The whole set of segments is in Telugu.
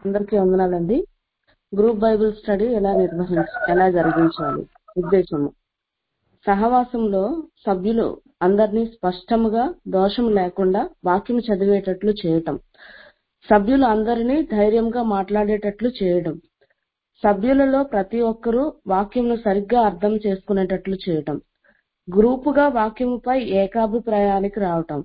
అందరికీ వందనాలండి గ్రూప్ బైబిల్ స్టడీ ఎలా నిర్వహించ ఎలా జరిగించాలి ఉద్దేశము సహవాసంలో సభ్యులు అందరినీ స్పష్టముగా దోషం లేకుండా వాక్యం చదివేటట్లు చేయటం సభ్యులు అందరినీ ధైర్యంగా మాట్లాడేటట్లు చేయడం సభ్యులలో ప్రతి ఒక్కరూ వాక్యంను సరిగ్గా అర్థం చేసుకునేటట్లు చేయటం గ్రూపుగా వాక్యముపై ఏకాభిప్రాయానికి రావటం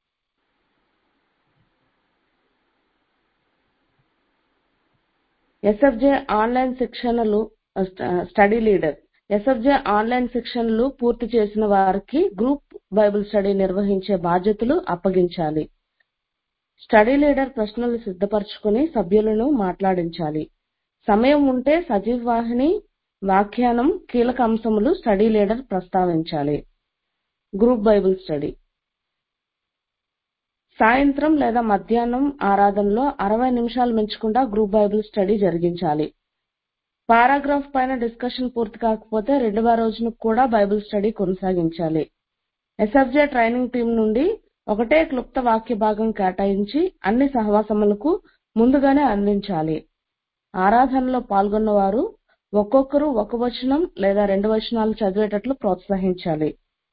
ఎస్ఎఫ్జే ఆన్లైన్ శిక్షణలు స్టడీ లీడర్ ఎస్ఎఫ్జే ఆన్లైన్ శిక్షణలు పూర్తి చేసిన వారికి గ్రూప్ బైబిల్ స్టడీ నిర్వహించే బాధ్యతలు అప్పగించాలి స్టడీ లీడర్ ప్రశ్నలు సిద్ధపరచుకుని సభ్యులను మాట్లాడించాలి సమయం ఉంటే సజీవ వాహిని వ్యాఖ్యానం కీలక అంశములు స్టడీ లీడర్ ప్రస్తావించాలి గ్రూప్ బైబిల్ స్టడీ సాయంత్రం లేదా మధ్యాహ్నం ఆరాధనలో అరవై నిమిషాలు మించకుండా గ్రూప్ బైబిల్ స్టడీ జరిగించాలి పారాగ్రాఫ్ పైన డిస్కషన్ పూర్తి కాకపోతే రెండవ రోజున కూడా బైబిల్ స్టడీ కొనసాగించాలి ఎస్ఎఫ్జే ట్రైనింగ్ టీం నుండి ఒకటే క్లుప్త వాక్య భాగం కేటాయించి అన్ని సహవాసములకు ముందుగానే అందించాలి ఆరాధనలో పాల్గొన్న వారు ఒక్కొక్కరు ఒక వచనం లేదా రెండు వచనాలు చదివేటట్లు ప్రోత్సహించాలి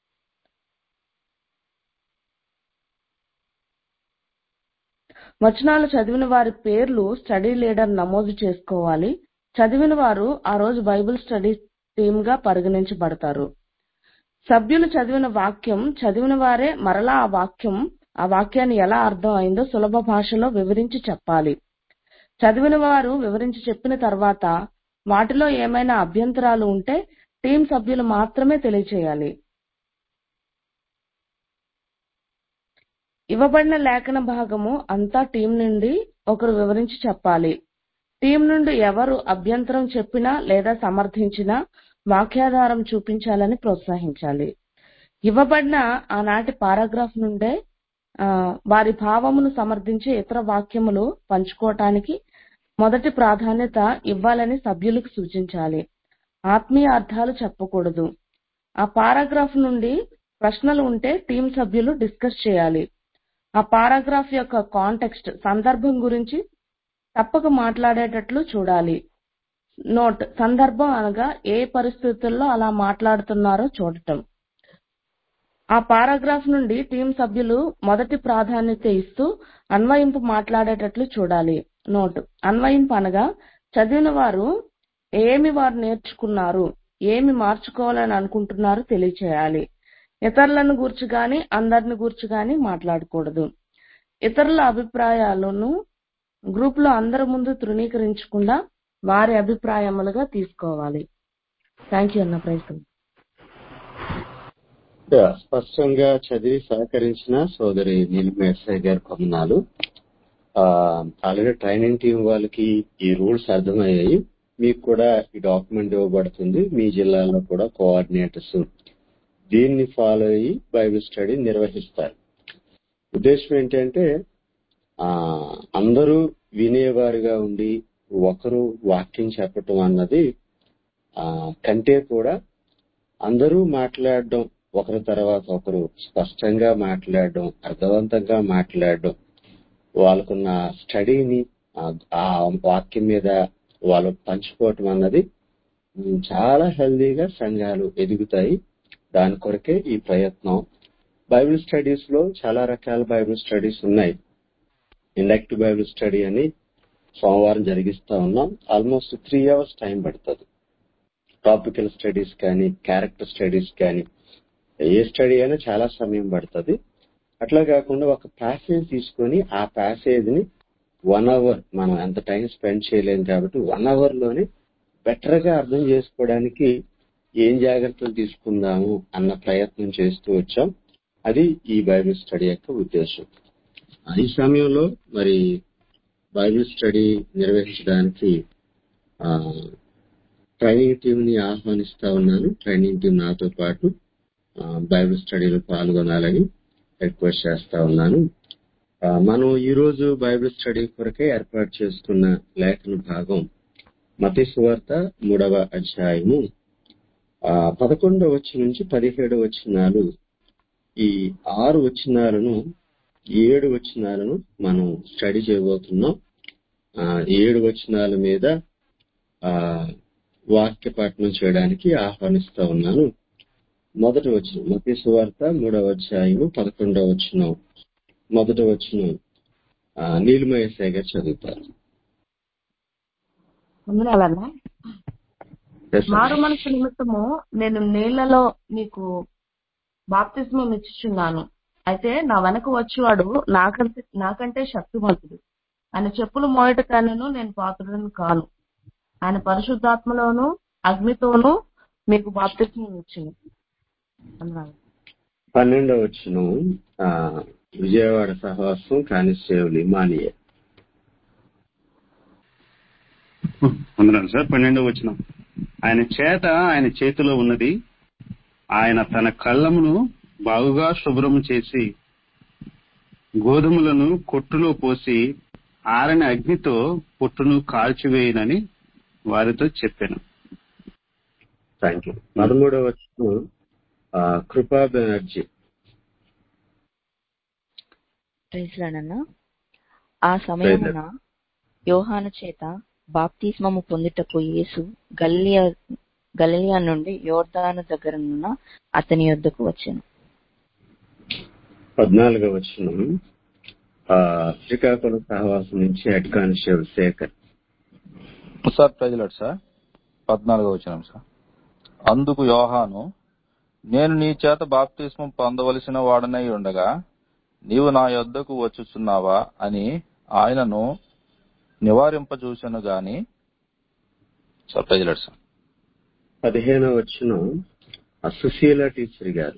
వచనాలు చదివిన వారి పేర్లు స్టడీ లీడర్ నమోదు చేసుకోవాలి చదివిన వారు ఆ రోజు బైబిల్ స్టడీ టీమ్ గా పరిగణించబడతారు సభ్యులు చదివిన వాక్యం చదివిన వారే మరలా ఆ వాక్యం ఆ వాక్యాన్ని ఎలా అర్థం అయిందో సులభ భాషలో వివరించి చెప్పాలి చదివిన వారు వివరించి చెప్పిన తర్వాత వాటిలో ఏమైనా అభ్యంతరాలు ఉంటే టీం సభ్యులు మాత్రమే తెలియచేయాలి ఇవ్వబడిన లేఖన భాగము అంతా టీం నుండి ఒకరు వివరించి చెప్పాలి టీం నుండి ఎవరు అభ్యంతరం చెప్పినా లేదా సమర్థించినా వాక్యాధారం చూపించాలని ప్రోత్సహించాలి ఇవ్వబడిన ఆనాటి పారాగ్రాఫ్ నుండే వారి భావమును సమర్థించే ఇతర వాక్యములు పంచుకోవటానికి మొదటి ప్రాధాన్యత ఇవ్వాలని సభ్యులకు సూచించాలి ఆత్మీయ అర్థాలు చెప్పకూడదు ఆ పారాగ్రాఫ్ నుండి ప్రశ్నలు ఉంటే టీం సభ్యులు డిస్కస్ చేయాలి ఆ పారాగ్రాఫ్ యొక్క కాంటెక్స్ట్ సందర్భం గురించి తప్పక మాట్లాడేటట్లు చూడాలి నోట్ సందర్భం అనగా ఏ పరిస్థితుల్లో అలా మాట్లాడుతున్నారో చూడటం ఆ పారాగ్రాఫ్ నుండి టీం సభ్యులు మొదటి ప్రాధాన్యత ఇస్తూ అన్వయింపు మాట్లాడేటట్లు చూడాలి నోట్ అన్వయింపు అనగా చదివిన వారు ఏమి వారు నేర్చుకున్నారు ఏమి మార్చుకోవాలని అనుకుంటున్నారో తెలియచేయాలి ఇతరులను గూర్చి గాని అందరిని గూర్చి గాని మాట్లాడకూడదు ఇతరుల అభిప్రాయాలను గ్రూప్ లో అందరి ముందు తృణీకరించకుండా వారి అభిప్రాయములుగా తీసుకోవాలి థ్యాంక్ యూ అన్న ప్రయత్నం స్పష్టంగా చదివి సహకరించిన సోదరి నీలిమేసయ్య గారి కొందనాలు ఆల్రెడీ ట్రైనింగ్ టీం వాళ్ళకి ఈ రూల్స్ అర్థమయ్యాయి మీకు కూడా ఈ డాక్యుమెంట్ ఇవ్వబడుతుంది మీ జిల్లాలో కూడా కోఆర్డినేటర్స్ దీన్ని ఫాలో అయ్యి బైబిల్ స్టడీ నిర్వహిస్తారు ఉద్దేశం ఏంటంటే ఆ అందరూ వినేవారుగా ఉండి ఒకరు వాక్యం చెప్పటం అన్నది ఆ కంటే కూడా అందరూ మాట్లాడడం ఒకరి తర్వాత ఒకరు స్పష్టంగా మాట్లాడడం అర్థవంతంగా మాట్లాడడం వాళ్ళకున్న స్టడీని ఆ వాక్యం మీద వాళ్ళు పంచుకోవటం అన్నది చాలా హెల్దీగా సంఘాలు ఎదుగుతాయి దాని కొరకే ఈ ప్రయత్నం బైబిల్ స్టడీస్ లో చాలా రకాల బైబిల్ స్టడీస్ ఉన్నాయి ఇండక్టివ్ బైబిల్ స్టడీ అని సోమవారం జరిగిస్తా ఉన్నాం ఆల్మోస్ట్ త్రీ అవర్స్ టైం పడుతుంది టాపికల్ స్టడీస్ కానీ క్యారెక్టర్ స్టడీస్ కానీ ఏ స్టడీ అయినా చాలా సమయం పడుతుంది అట్లా కాకుండా ఒక ప్యాసేజ్ తీసుకొని ఆ ప్యాసేజ్ ని వన్ అవర్ మనం ఎంత టైం స్పెండ్ చేయలేం కాబట్టి వన్ అవర్ లోనే బెటర్ గా అర్థం చేసుకోవడానికి ఏం జాగ్రత్తలు తీసుకుందాము అన్న ప్రయత్నం చేస్తూ వచ్చాం అది ఈ బైబిల్ స్టడీ యొక్క ఉద్దేశం ఈ సమయంలో మరి బైబిల్ స్టడీ నిర్వహించడానికి ట్రైనింగ్ టీం ని ఆహ్వానిస్తా ఉన్నాను ట్రైనింగ్ టీం నాతో పాటు బైబిల్ స్టడీలో పాల్గొనాలని రిక్వెస్ట్ చేస్తా ఉన్నాను మనం ఈ రోజు బైబిల్ స్టడీ కొరకే ఏర్పాటు చేసుకున్న లేఖన భాగం మతి సువార్త మూడవ అధ్యాయము పదకొండవ వచ్చి నుంచి పదిహేడు వచనాలు ఈ ఆరు వచనాలను ఏడు వచనాలను మనం స్టడీ చేయబోతున్నాం ఆ, ఏడు వచనాల మీద ఆ వాక్య పఠనం చేయడానికి ఆహ్వానిస్తా ఉన్నాను మొదటి వచనం మతీ సువార్త మూడవ అధ్యాయము పదకొండవ వచనం మొదటి వచనం ఆ, నీలిమయ గారు చదువుతారు వందనాలన్నా Yes, sir. మారు మనసు నిమిత్తము నేను నీళ్లలో నీకు బాప్తిస్మం ఇచ్చుచున్నాను అయితే నా వెనక వచ్చేవాడు నాకంటే నాకంటే శక్తివంతుడు ఆయన చెప్పులు మోయట కానను నేను పాత్రుడను కాను ఆయన పరిశుద్ధాత్మలోను అగ్నితోనూ మీకు బాప్తిస్మం ఇచ్చును వందనాలు. పన్నెండవ వచనం ఆ, విజయవాడ సహవాసం కానిస్టేబుల్ ఇమానియే వందనాలు సార్ పన్నెండవ వచ్చిన ఆయన చేత ఆయన చేతిలో ఉన్నది ఆయన తన కళ్ళమును బాగుగా శుభ్రము చేసి గోధుమలను కొట్టులో పోసి ఆరని అగ్నితో పొట్టును కాల్చివేయనని వారితో చెప్పాను థ్యాంక్ యూ పదమూడవ వచనం ఆ, కృపా బెనర్జీ ప్రైజ్లాడన్నా ఆ సమయమున యోహాను చేత బాప్తిస్మము పొందుటకు యేసు గలిలియా గలిలియా నుండి యోర్దాను దగ్గరనున్న అతని యొద్దకు వచ్చాను పద్నాలుగవ వచనం ఆ, శ్రీకాకుళం సహవాసం నుంచి head constable Sekhar sir praise lord sir పద్నాలుగో వచనం సార్ అందుకు యోహాను నేను నీ చేత బాప్తిస్మం పొందవలసిన వాడనై ఉండగా నీవు నా యొద్దకు వచ్చుచున్నావా అని ఆయనను నివారింపజూశాను గాని సార్ ప్రజలాడు సార్ పదిహేనవ వచనం ఆ Susheela teacher garu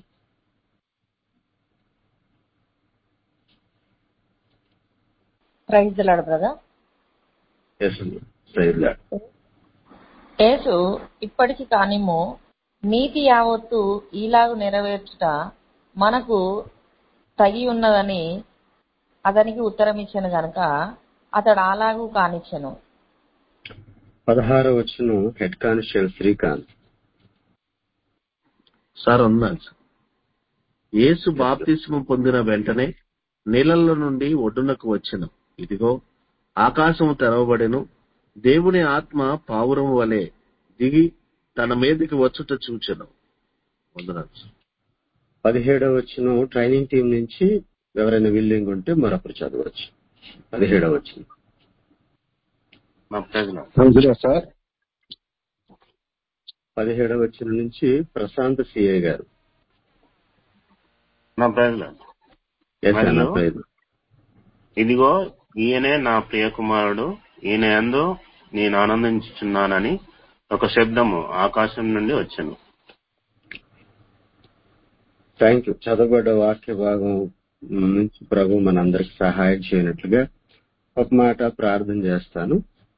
praise lord brother yes అండి. Praise lord. యేసు ఇప్పటికి కానిము నీతి యావత్తు ఈలాగు నెరవేర్చుట మనకు తగి ఉన్నదని అతనికి ఉత్తరం ఇచ్చాను గనక అతడు అలాగూ కానిచ్చెను పదహారవ వచనం హెడ్ కానిస్టేబుల్ శ్రీకాంత్ సార్ ఉన్నాను సార్ యేసు బాప్తిస్మం పొందిన వెంటనే నీళ్ళల్లో నుండి ఒడ్డునకు వచ్చెను ఇదిగో ఆకాశం తెరవబడెను దేవుని ఆత్మ పావురం వలె దిగి తన మీదకి వచ్చుట చూచెను వందనాలు సార్. పదిహేడవ వచనం ట్రైనింగ్ టీం నుంచి ఎవరైనా విల్లింగ్ ఉంటే మరొకరు చదవచ్చు పదిహేడవ వచనం మా ప్రజలు సార్ పదిహేడవ వచనం నుంచి ప్రశాంత్ సిఏ గారు నా ప్రజలు ఎస్ అన్న మరియు ప్రయత్నం ఇదిగో ఈయనే నా ప్రియ కుమారుడు ఈయన యందు నేను ఆనందించుచున్నానని ఒక శబ్దము ఆకాశం నుండి వచ్చాను థ్యాంక్ యూ చదవబడ్డ వాక్య భాగం నుంచి ప్రభు మనందరికి సహాయం చేయనట్లుగా ఒక మాట ప్రార్థన చేస్తాను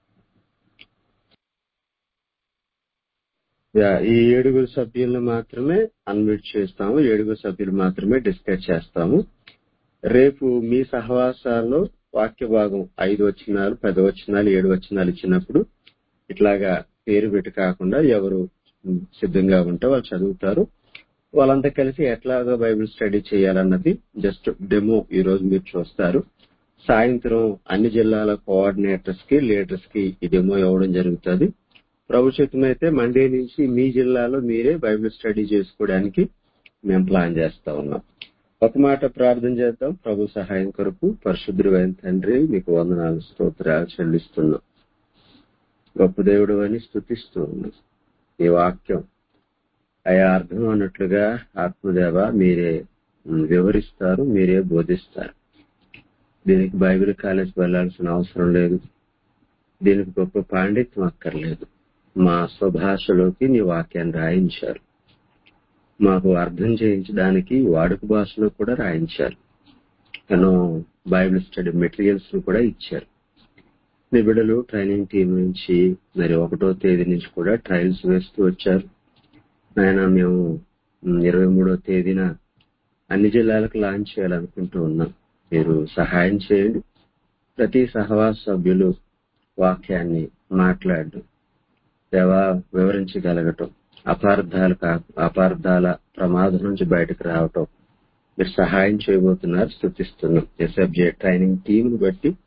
యా, ఈ ఏడుగురు సభ్యులను మాత్రమే అన్మ్యూట్ చేస్తాము ఏడుగురు సభ్యులు మాత్రమే డిస్కస్ చేస్తాము రేపు మీ సహవాసాల్లో వాక్య భాగం ఐదు వచనాలు పది వచనాలు ఏడు వచనాలు ఇచ్చినప్పుడు ఇట్లాగా పేరు పెట్టి కాకుండా ఎవరు ఉమ్, సిద్ధంగా ఉంటే వాళ్ళు చదువుతారు వాళ్ళంతా కలిసి ఎట్లాగా బైబిల్ స్టడీ చేయాలన్నది జస్ట్ డెమో ఈ రోజు మీరు చూస్తారు సాయంత్రం అన్ని జిల్లాల కోఆర్డినేటర్స్ కి లీడర్స్ కి ఈ డెమో ఇవ్వడం జరుగుతుంది ప్రభుత్వం అయితే మండే నుంచి మీ జిల్లాలో మీరే బైబిల్ స్టడీ చేసుకోవడానికి మేము ప్లాన్ చేస్తా ఉన్నాం ఒక మాట ప్రార్థన చేద్దాం ప్రభు సహాయం కొరకు పరిశుద్ధుడైన తండ్రి మీకు వందనాలు స్తోత్రాలు చెల్లిస్తున్నాం గొప్ప దేవుడు అని స్థుతిస్తూ ఉన్నాం ఈ వాక్యం అయా అర్థం అన్నట్లుగా ఆత్మదేవ మీరే ఉమ్, వివరిస్తారు మీరే బోధిస్తారు దీనికి బైబిల్ కాలేజ్ వెళ్లాల్సిన అవసరం లేదు దీనికి గొప్ప పాండిత్యం అక్కర్లేదు మా స్వభాషలోకి నీ వాక్యాన్ని రాయించారు మాకు అర్థం చేయించడానికి వాడుక భాషలో కూడా రాయించారు ఎన్నో బైబిల్ స్టడీ మెటీరియల్స్ ను కూడా ఇచ్చారు నిబిడలు ట్రైనింగ్ టీం నుంచి మరి ఒకటో తేదీ నుంచి కూడా ట్రయల్స్ వేస్తూ వచ్చారు నాయన మేము ఉమ్, ఇరవై మూడో తేదీన అన్ని జిల్లాలకు లాంచ్ చేయాలనుకుంటూ ఉన్నాం మీరు సహాయం చేయండి ప్రతి సహవాస సభ్యులు వాక్యాన్ని మాట్లాడడం దేవా వివరించగలగటం అపార్థాలు కా అపార్థాల ప్రమాదం నుంచి బయటకు రావటం మీరు సహాయం చేయబోతున్నారు స్థుతిస్తున్నాం ఎస్ఎఫ్జే ట్రైనింగ్ టీంను బట్టి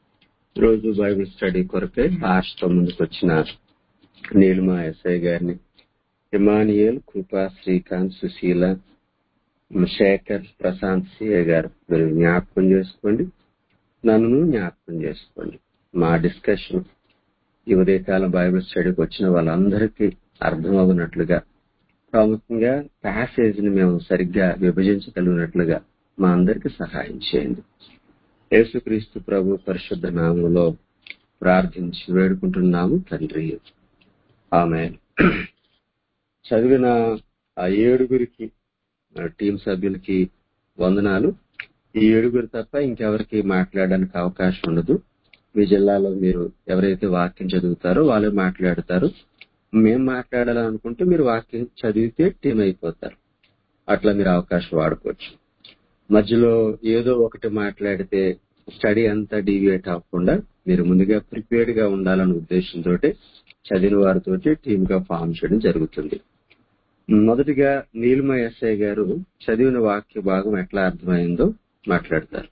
రోజు బైబిల్ స్టడీ కొరకై రాష్ట్రం ముందుకు వచ్చిన నీలిమా ఎస్ఐ గారిని ఇమానియల్ కృపా శ్రీకాంత్ సుశీల శేఖర్ ప్రశాంత్ సిఏ గారు మీరు జ్ఞాపకం చేసుకోండి నన్ను జ్ఞాపకం చేసుకోండి మా డిస్కషన్ ఈ ఉదయకాలం బైబిల్ స్టడీకి వచ్చిన వాళ్ళందరికీ అర్థమవునట్లుగా ప్రాముఖ్యంగా ప్యాసేజ్ ని మేము సరిగ్గా విభజించగలిగినట్లుగా మా అందరికి సహాయం చేయండి యేసుక్రీస్తు ప్రభు పరిశుద్ధ నామంలో ప్రార్థించి వేడుకుంటున్నాము తండ్రి ఆమె చదివిన ఆ ఏడుగురికి ఆ టీం సభ్యులకి వందనాలు ఈ ఏడుగురు తప్ప ఇంకెవరికి మాట్లాడడానికి అవకాశం ఉండదు మీ జిల్లాలో మీరు ఎవరైతే వాక్యం చదువుతారో వాళ్ళు మాట్లాడతారు మేం మాట్లాడాలనుకుంటే మీరు వాక్యం చదివితే టీం అయిపోతారు అట్లా మీరు అవకాశం వాడుకోవచ్చు మధ్యలో ఏదో ఒకటి మాట్లాడితే స్టడీ అంతా డీవియేట్ అవ్వకుండా మీరు ముందుగా ప్రిపేర్డ్ గా ఉండాలనే ఉద్దేశంతో చదివిన వారితో టీమ్ గా ఫామ్ చేయడం జరుగుతుంది మొదటిగా నీలిమ ఎస్ఐ గారు చదివిన వాక్య భాగం ఎట్లా అర్థమైందో మాట్లాడతారు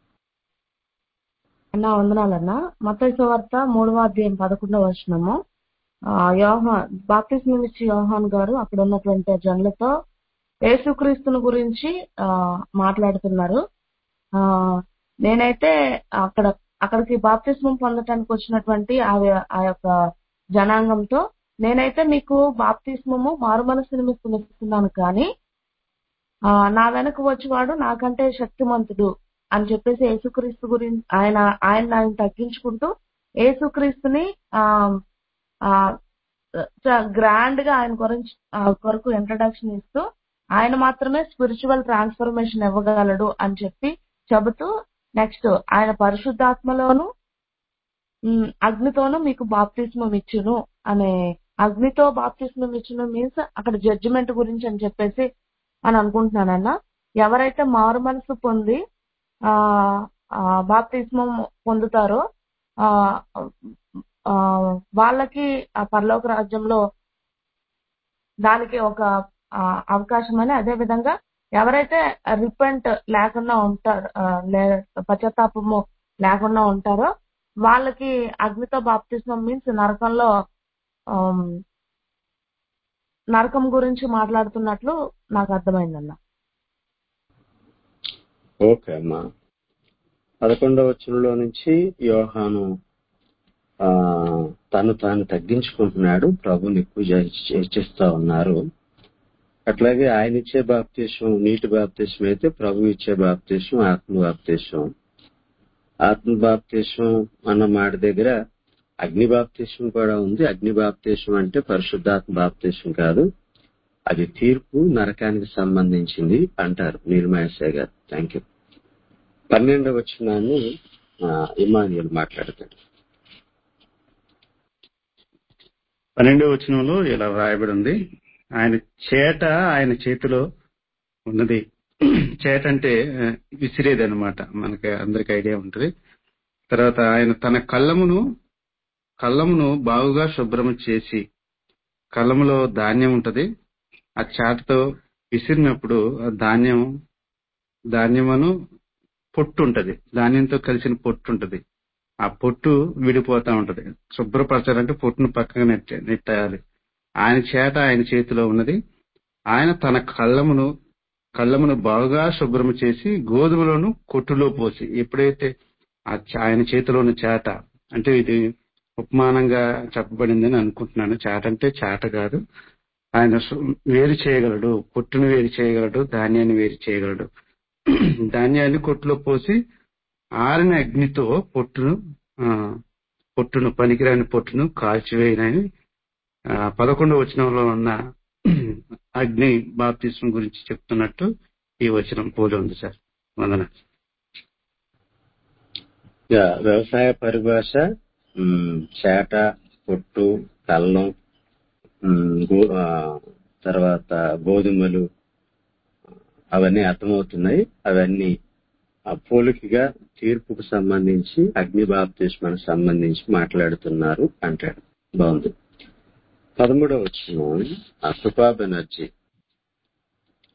అన్న వందనాలన్న మత్తయి సువార్త మూడవ అధ్యాయం పదకొండవ వచనము ఆ, యోహాన్ బాప్తిస్మం ఇచ్చి యోహాన్ గారు అక్కడ ఉన్నటువంటి ఆ జనులతో యేసుక్రీస్తుని గురించి ఆ మాట్లాడుతున్నారు ఆ నేనైతే అక్కడ అక్కడికి బాప్తిస్మం పొందటానికి వచ్చినటువంటి ఆ వ్య- ఆ యొక్క జనాంగంతో నేనైతే మీకు బాప్తిస్మము మారు మనసు నిమిత్తం ఇస్తున్నాను కానీ ఆ నా వెనక వచ్చేవాడు నాకంటే శక్తిమంతుడు అని చెప్పేసి యేసుక్రీస్తు గురించి ఆయన ఆయన ఆయన తగ్గించుకుంటూ యేసుక్రీస్తుని ఆ ఆ గ్రాండ్ గా ఆయన గురించి ఆ, కొరకు ఇంట్రడక్షన్ ఇస్తూ ఆయన మాత్రమే స్పిరిచువల్ ట్రాన్స్ఫర్మేషన్ ఇవ్వగలడు అని చెప్పి చెబుతూ నెక్స్ట్ ఆయన పరిశుద్ధాత్మలోను ఉమ్, అగ్నితోనూ మీకు బాప్తిస్మం ఇచ్చును అనే అగ్నితో బాప్తిస్మం ఇచ్చును మీన్స్ అక్కడ జడ్జిమెంట్ గురించి అని చెప్పేసి అని అనుకుంటున్నానన్న ఎవరైతే మారు మనసు పొంది ఆ ఆ, బాప్తిస్మం పొందుతారో ఆ ఆ, వాళ్ళకి ఆ పరలోక రాజ్యంలో దానికి ఒక ఆ, అవకాశం అని అదే విధంగా ఎవరైతే రిపెంట్ లేకుండా ఉంటారు ఆ, లే- పశ్చాత్తాపము లేకుండా ఉంటారో వాళ్ళకి అగ్నితో బాప్తిస్మం మీన్స్ నరకంలో ఆమ్, నరకం గురించి మాట్లాడుతున్నట్లు నాకు అర్థమైందన్న ఓకే అమ్మా పదకొండవ వచనంలో నుంచి యోహాను ఆ తను తాను తగ్గించుకుంటున్నాడు ప్రభుని ఎక్కువ చర్చిస్తా ఉన్నారు అట్లాగే ఆయన ఇచ్చే బాప్తీసం నీటి బాప్తీసం అయితే ప్రభు ఇచ్చే బాప్తీసం ఆత్మ బాప్తీసం ఆత్మ బాప్తీసం అన్న మాట దగ్గర అగ్ని బాప్తీసం కూడా ఉంది అగ్ని బాప్తీసం అంటే పరిశుద్ధాత్మ బాప్తీసం కాదు అది తీర్పు నరకానికి సంబంధించింది అంటారు నీలమహేశ్వర గారు థ్యాంక్ యూ పన్నెండవ వచ్చినాన్ని ఇమానియల్ మాట్లాడతాడు పన్నెండో వచనంలో ఇలా రాయబడి ఉంది ఆయన చేట ఆయన చేతిలో ఉన్నది చేట అంటే ఆ, విసిరేది అనమాట మనకి అందరికి ఐడియా ఉంటుంది తర్వాత ఆయన తన కళ్ళమును కళ్ళమును బాగుగా శుభ్రం చేసి కళ్ళములో ధాన్యం ఉంటది ఆ చేటతో విసిరినప్పుడు ఆ ధాన్యం ధాన్యమును పొట్టు ఉంటది ధాన్యంతో కలిసిన పొట్టు ఉంటది ఆ పొట్టు విడిపోతా ఉంటది శుభ్రపరచాలంటే పొట్టును పక్కగా నెట్ట నెట్టాలి ఆయన చేత ఆయన చేతిలో ఉన్నది ఆయన తన కళ్ళమును కళ్ళమును బాగా శుభ్రం చేసి గోధుమలను కొట్టులో పోసి ఎప్పుడైతే ఆ చ- ఆయన చేతిలో ఉన్న చేట అంటే ఇది ఉపమానంగా చెప్పబడిందని అనుకుంటున్నాను చేట అంటే చేట కాదు ఆయన సు- వేరు చేయగలడు పొట్టును వేరు చేయగలడు ధాన్యాన్ని వేరు చేయగలడు ధాన్యాన్ని కొట్టులో పోసి ఆరిన అగ్నితో పొట్టును ఆ, పొట్టును పనికిరాని పొట్టును కాల్చివేయనని ఆ, పదకొండవ వచనంలో ఉన్న అగ్ని బాప్తిస్వం గురించి చెప్తున్నట్టు ఈ వచనం పోలి ఉంది సార్ వందన యా, వ్యవసాయ పరిభాష మ్, చేట పొట్టు కల్లం మ్, గో- ఆ, తర్వాత గోధుమలు అవన్నీ అర్థమవుతున్నాయి అవన్నీ ఆ పోలికగా తీర్పుకు సంబంధించి అగ్ని బాప్తిష్మానికి సంబంధించి మాట్లాడుతున్నారు అంటాడు బాగుంది పదమూడవ వచ్చిన ఆ కృపా బెనర్జీ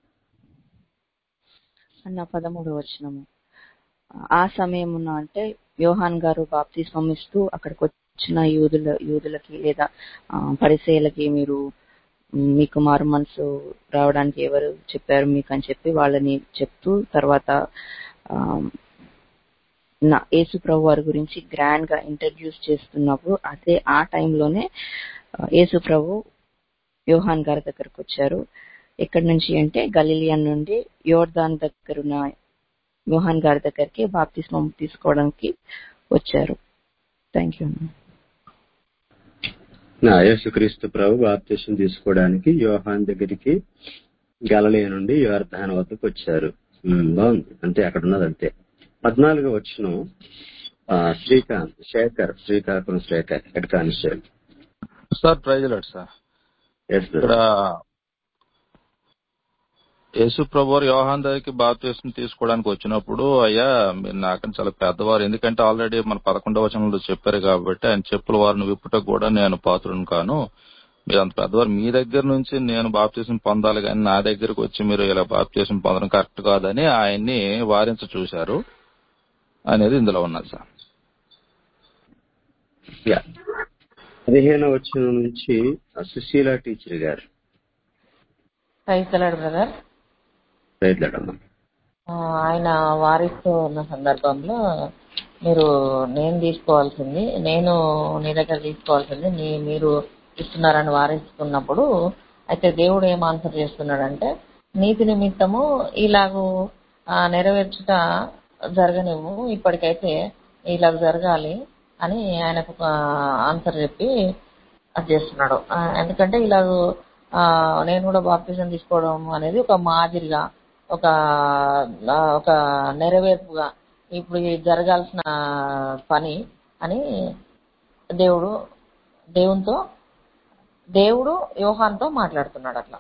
అన్న పదమూడు వచనము ఆ సమయమున అంటే యోహాన్ గారు బాప్తిస్మం ఇస్తూ అక్కడికి వచ్చిన యూదుల యూదులకి లేదా ఆ, పరిసయ్యులకి మీరు మ్, మీకు మారు మనసు రావడానికి ఎవరు చెప్పారు మీకు అని చెప్పి వాళ్ళని చెప్తూ తర్వాత ఆ, నా యేసు ప్రభు వారి గురించి గ్రాండ్ గా ఇంట్రడ్యూస్ చేస్తున్నప్పుడు అదే ఆ టైంలోనే యేసు ప్రభు యోహాన్ గారి దగ్గరకు వచ్చారు ఎక్కడి నుంచి అంటే గలీలియన్ నుండి యోర్దాన్ దగ్గరున్న యోహాన్ గారి దగ్గరికి బాప్తిస్మం తీసుకోవడానికి వచ్చారు థ్యాంక్ యూ నా యేసుక్రీస్తు ప్రభు బాప్తిసం తీసుకోవడానికి యోహాన్ దగ్గరికి గలలియ నుండి యోర్ధాన్ వద్దకు వచ్చారు ఉమ్, బాగుంది అంతే అక్కడ ఉన్నది అంతే పద్నాలుగు వచ్చిన Srikanth Sekhar Srikakulam Sekhar head constable sir praise lord sir yes ఇక్కడ యేసు ప్రభు వారు యోహాన్ దగ్గరికి బాప్తీసం తీసుకోవడానికి వచ్చినప్పుడు అయ్యా మీరు నాకని చాలా పెద్దవారు ఎందుకంటే ఆల్రెడీ మన పదకొండవ వచనంలో చెప్పారు కాబట్టి ఆయన చెప్పుల వారిని విప్పుటకు కూడా నేను పాత్రుని కాను మీరు అంత పెద్దవారు మీ దగ్గర నుంచి నేను బాప్తీసం పొందాలి కానీ నా దగ్గరకు వచ్చి మీరు ఇలా బాప్తీసం పొందడం కరెక్ట్ కాదని ఆయన్ని వారించ చూశారు అనేది ఇందులో ఉన్నది సార్ యా. పదిహేను వచ్చిన నుంచి సుశీల టీచర్ గారు క్రైస్తలాడు బ్రదర్ రైతులడమ్మ ఆ, ఆయన వారిస్తూ ఉన్న సందర్భంలో మీరు నేను తీసుకోవాల్సింది నేను నీ దగ్గర తీసుకోవాల్సింది నీ మీరు ఇస్తున్నారని వారిస్తున్నప్పుడు అయితే దేవుడు ఏం ఆన్సర్ చేస్తున్నాడంటే నీతి నిమిత్తము ఇలాగూ ఆ, నెరవేర్చుట జరగనివ్వు ఇప్పటికైతే ఇలాగ జరగాలి అని ఆయనకు ఆన్సర్ చెప్పి అది చేస్తున్నాడు ఆ, ఎందుకంటే ఇలాగ ఆ, నేను కూడా బాప్తిజం తీసుకోవడం అనేది ఒక మాదిరిగా ఒక ఆ, ఒక నెరవేర్పుగా ఇప్పుడు ఇది జరగాల్సిన పని అని దేవుడు దేవునితో దేవుడు యోహాన్తో మాట్లాడుతున్నాడు అట్లా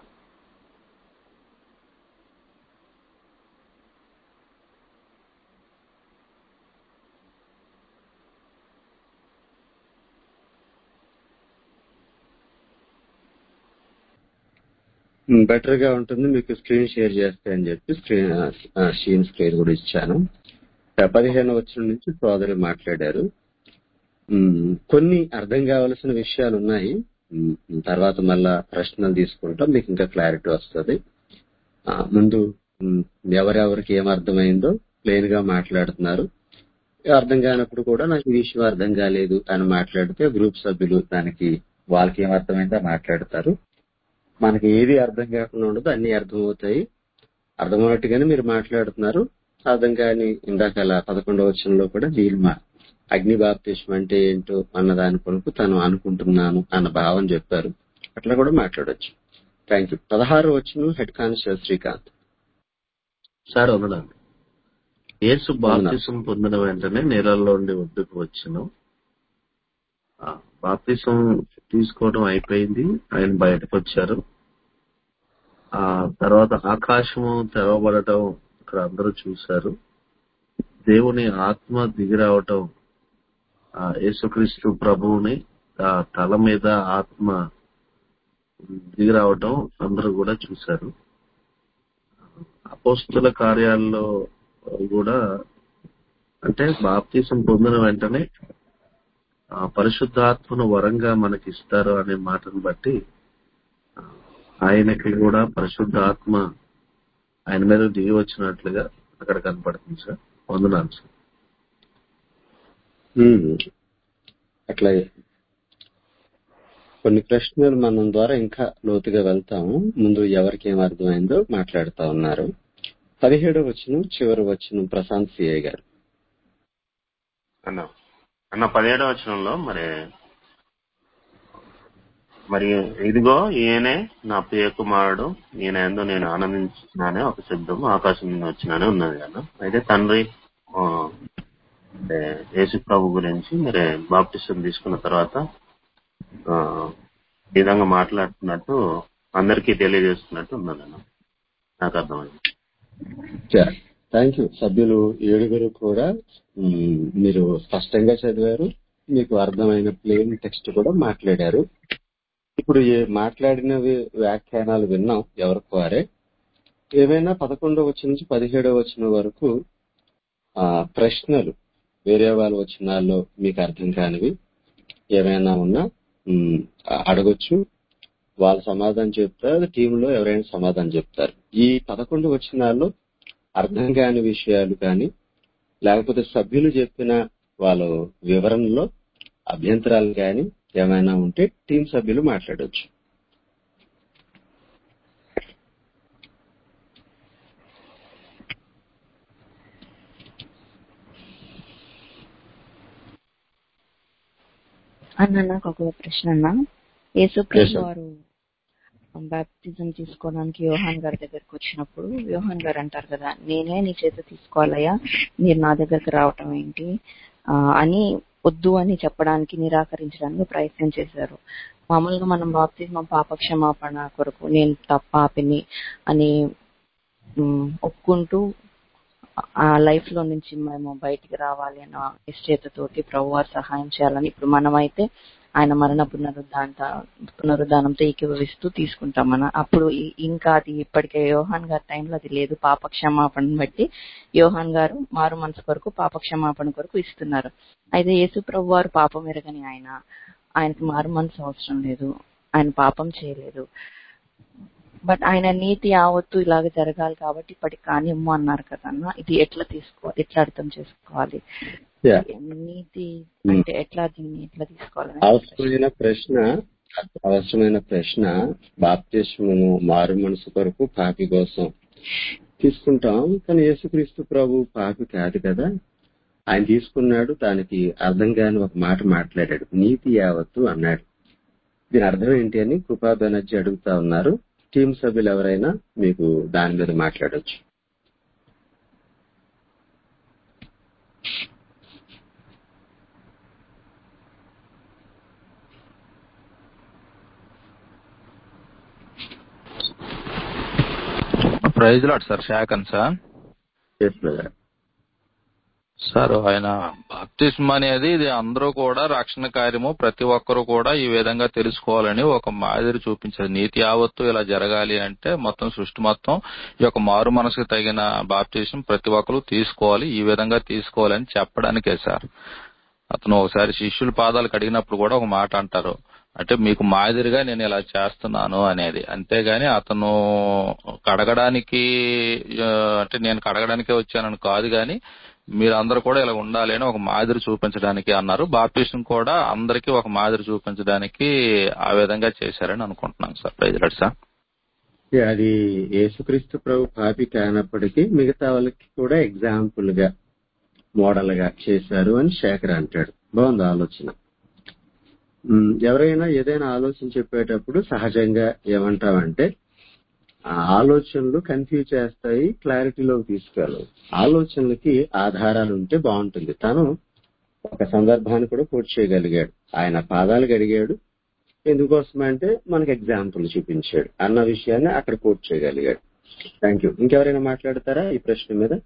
బెటర్ గా ఉంటుంది మీకు స్క్రీన్ షేర్ చేస్తే అని చెప్పి స్క్రీన్ షీన్ స్క్రీన్ కూడా ఇచ్చాను పదిహేను వచ్చిన నుంచి సోదరి మాట్లాడారు ఉమ్, కొన్ని అర్థం కావలసిన విషయాలు ఉన్నాయి ఉమ్, తర్వాత మళ్ళా ప్రశ్నలు తీసుకుంటాం మీకు ఇంకా క్లారిటీ వస్తుంది ఆ, ముందు ఉమ్, ఎవరెవరికి ఏం అర్థమైందో ప్లెయిన్ గా మాట్లాడుతున్నారు అర్థం కానప్పుడు కూడా నాకు ఈ విషయం అర్థం కాలేదు అని మాట్లాడితే గ్రూప్ సభ్యులు దానికి వాళ్ళకి ఏం అర్థమైందో మాట్లాడతారు మనకి ఏది అర్థం కాకుండా ఉండదు అన్ని అర్థమవుతాయి అర్థమవునట్టుగానే మీరు మాట్లాడుతున్నారు అర్థం కాని ఇందాక అలా పదకొండవ వచనంలో కూడా నీలిమ అగ్ని బాప్తిష్యం అంటే ఏంటో అన్న దాని కొరకు తను అనుకుంటున్నాను అన్న భావం చెప్పారు అట్లా కూడా మాట్లాడొచ్చు థ్యాంక్ యూ పదహారు వచ్చిన హెడ్ కానిస్టేబుల్ శ్రీకాంత్ సార్ వదలండి యేసు బాప్తిసం పొందిన వెంటనే నీళ్ళల్లో ఉండి ఒడ్డుకు వచ్చును ఆ, బాప్తిసం తీసుకోవడం అయిపోయింది ఆయన బయటకు వచ్చారు ఆ తర్వాత ఆకాశము తెరవబడటం ఇక్కడ అందరూ చూశారు దేవుని ఆత్మ దిగిరావటం ఆ యేసుక్రీస్తు ప్రభువుని ఆ తల మీద ఆత్మ దిగిరావటం అందరూ కూడా చూశారు అపోస్తుల కార్యాల్లో కూడా అంటే బాప్తీసం పొందిన వెంటనే ఆ పరిశుద్ధాత్మను వరంగా మనకి ఇస్తారు అనే మాటను బట్టి ఆ, ఆయనకి కూడా పరిశుద్ధాత్మ ఆయన మీద దిగి వచ్చినట్లుగా అక్కడ కనపడుతుంది సార్ వందనాలు సార్ ఉమ్. అట్లాగే కొన్ని ప్రశ్నలు మనం ద్వారా ఇంకా లోతుగా వెళ్తాము ముందు ఎవరికి ఏం అర్థమైందో మాట్లాడుతా ఉన్నారు పదిహేడవ వచ్చిన చివరి వచ్చిన ప్రశాంత్ సిఐ గారు అన్న అన్న పదిహేడవ వచనంలో మరి మరి ఇదిగో ఈయనే నా ప్రియ కుమారుడు ఈయన ఎందు నేను ఆనందించున్నానే ఒక శబ్దం ఆకాశం నుండి వచ్చినానే ఉన్నది కదా అయితే తండ్రి ఆ, అంటే యేసు ప్రభు గురించి మరి బాప్టిజం తీసుకున్న తర్వాత ఆ, ఈ విధంగా మాట్లాడుతున్నట్టు అందరికీ తెలియజేస్తున్నట్టు ఉన్నదన్న నాకు అర్థమైంది థ్యాంక్ యూ సభ్యులు ఏడుగురు కూడా మ్, మీరు స్పష్టంగా చదివారు మీకు అర్థమైన ప్లేన్ టెక్స్ట్ కూడా మాట్లాడారు ఇప్పుడు ఏ మాట్లాడినవి వ్యాఖ్యానాలు విన్నాం ఎవరికి వారే ఏమైనా పదకొండవ వచ్చిన నుంచి పదిహేడవ వచ్చిన వరకు ఆ ప్రశ్నలు వేరే వాళ్ళు వచ్చినాల్లో మీకు అర్థం కానివి ఏమైనా ఉన్నా ఉమ్, అడగొచ్చు వాళ్ళ సమాధానం చెప్తారు టీంలో ఎవరైనా సమాధానం చెప్తారు ఈ పదకొండు వచ్చినాల్లో అర్థం కాని విషయాలు కానీ లేకపోతే సభ్యులు చెప్పిన వాళ్ళ వివరణలో అభ్యంతరాలు కానీ ఏమైనా ఉంటే టీం సభ్యులు మాట్లాడొచ్చు అన్న నాకు ఒక ప్రశ్న అన్న Yes, యేసుక్రీస్తు sir. వారు బాప్తిజం తీసుకోవడానికి యోహాన్ గారి దగ్గరకు వచ్చినప్పుడు యోహాన్ గారు అంటారు కదా నేనే నీ చేత తీసుకోవాలయ్యా మీరు నా దగ్గరకు రావటం ఏంటి ఆ, అని వద్దు అని చెప్పడానికి నిరాకరించడానికి ప్రయత్నం చేశారు మామూలుగా మనం బాప్తిజం పాప క్షమాపణ కొరకు నేను తప్ప పాపిని అని ఉమ్, ఒప్పుకుంటూ ఆ లైఫ్ లో నుంచి మేము బయటికి రావాలి అన్న నిశ్చయితతోటి ప్రభు వారు సహాయం చేయాలని ఇప్పుడు మనమైతే ఆయన మరణ పునరుద్ధాంత పునరుద్ధానంతో ఏకీభవిస్తూ తీసుకుంటాం మన అప్పుడు ఈ- ఇంకా అది ఇప్పటికే యోహాన్ గారి టైంలో అది లేదు పాప క్షమాపణను బట్టి యోహాన్ గారు మారు మనసు కొరకు పాప క్షమాపణ కొరకు ఇస్తున్నారు అయితే యేసు ప్రభు వారు పాపం ఎరగని ఆయన ఆయనకి మారు మనసు అవసరం లేదు ఆయన పాపం చేయలేదు బట్ ఆయన నీతి యావత్తు ఇలాగ జరగాలి కాబట్టి ఇప్పటికి కానిమ్ము అన్నారు కదా అన్న ఇది ఎట్లా తీసుకోవాలి ఎట్లా అర్థం చేసుకోవాలి Yeah. నీతి Hmm. అంటే ఎట్లా దీన్ని ఎట్లా తీసుకోవాలని అవసరమైన ప్రశ్న అవసరమైన ప్రశ్న బాప్తిస్మము మారు మనసు కొరకు పాపి కోసం తీసుకుంటాం కానీ యేసుక్రీస్తు ప్రభు పాపి కాదు కదా ఆయన తీసుకున్నాడు దానికి అర్థం కాని ఒక మాట మాట్లాడాడు నీతి యావత్తు అన్నాడు దీని అర్థం ఏంటి అని కృపా బెనర్జీ అడుగుతా ఉన్నారు టీం సభ్యులు ఎవరైనా మీకు దాని మీద మాట్లాడొచ్చు ప్రైజ్ లాడ్ సార్ శాఖన్ సార్ Yes, brother. సార్ ఆయన బాప్తిస్మ అనేది ఇది అందరూ కూడా రక్షణ కార్యము ప్రతి ఒక్కరూ కూడా ఈ విధంగా తెలుసుకోవాలని ఒక మాదిరి చూపించారు నీతి యావత్తు ఇలా జరగాలి అంటే మొత్తం సృష్టి మొత్తం ఈ యొక్క మారు మనసుకు తగిన బాప్తిజం ప్రతి ఒక్కరు తీసుకోవాలి ఈ విధంగా తీసుకోవాలని చెప్పడానికే సార్ అతను ఒకసారి శిష్యుల పాదాలు కడిగినప్పుడు కూడా ఒక మాట అంటారు అంటే మీకు మాదిరిగా నేను ఇలా చేస్తున్నాను అనేది అంతేగాని అతను కడగడానికి ఆ, అంటే నేను కడగడానికే వచ్చానని కాదు గాని మీరందరూ కూడా ఇలా ఉండాలి అని ఒక మాదిరి చూపించడానికి అన్నారు బాప్టిజం కూడా అందరికీ ఒక మాదిరి చూపించడానికి ఆ విధంగా చేశారని అనుకుంటున్నాను సార్ ప్రైజ్ సార్ Yeah, అది యేసుక్రీస్తు ప్రభు పాపి కానప్పటికీ మిగతా వాళ్ళకి కూడా ఎగ్జాంపుల్ గా మోడల్ గా చేశారు అని శేఖర్ అంటాడు బాగుంది ఆలోచన ఉమ్, ఎవరైనా ఏదైనా ఆలోచన చెప్పేటప్పుడు సహజంగా ఏమంటామంటే ఆ ఆలోచనలు కన్ఫ్యూజ్ చేస్తాయి క్లారిటీలోకి తీసుకెళ్ళవు ఆలోచనలకి ఆధారాలు ఉంటే బాగుంటుంది తను ఒక సందర్భాన్ని కూడా పూర్తి చేయగలిగాడు ఆయన పాదాలు గడిగాడు ఎందుకోసం అంటే మనకి ఎగ్జాంపుల్ చూపించాడు అన్న విషయాన్ని అక్కడ కోట్ చేయగలిగాడు థ్యాంక్ యూ ఇంకెవరైనా మాట్లాడతారా ఈ ప్రశ్న మీద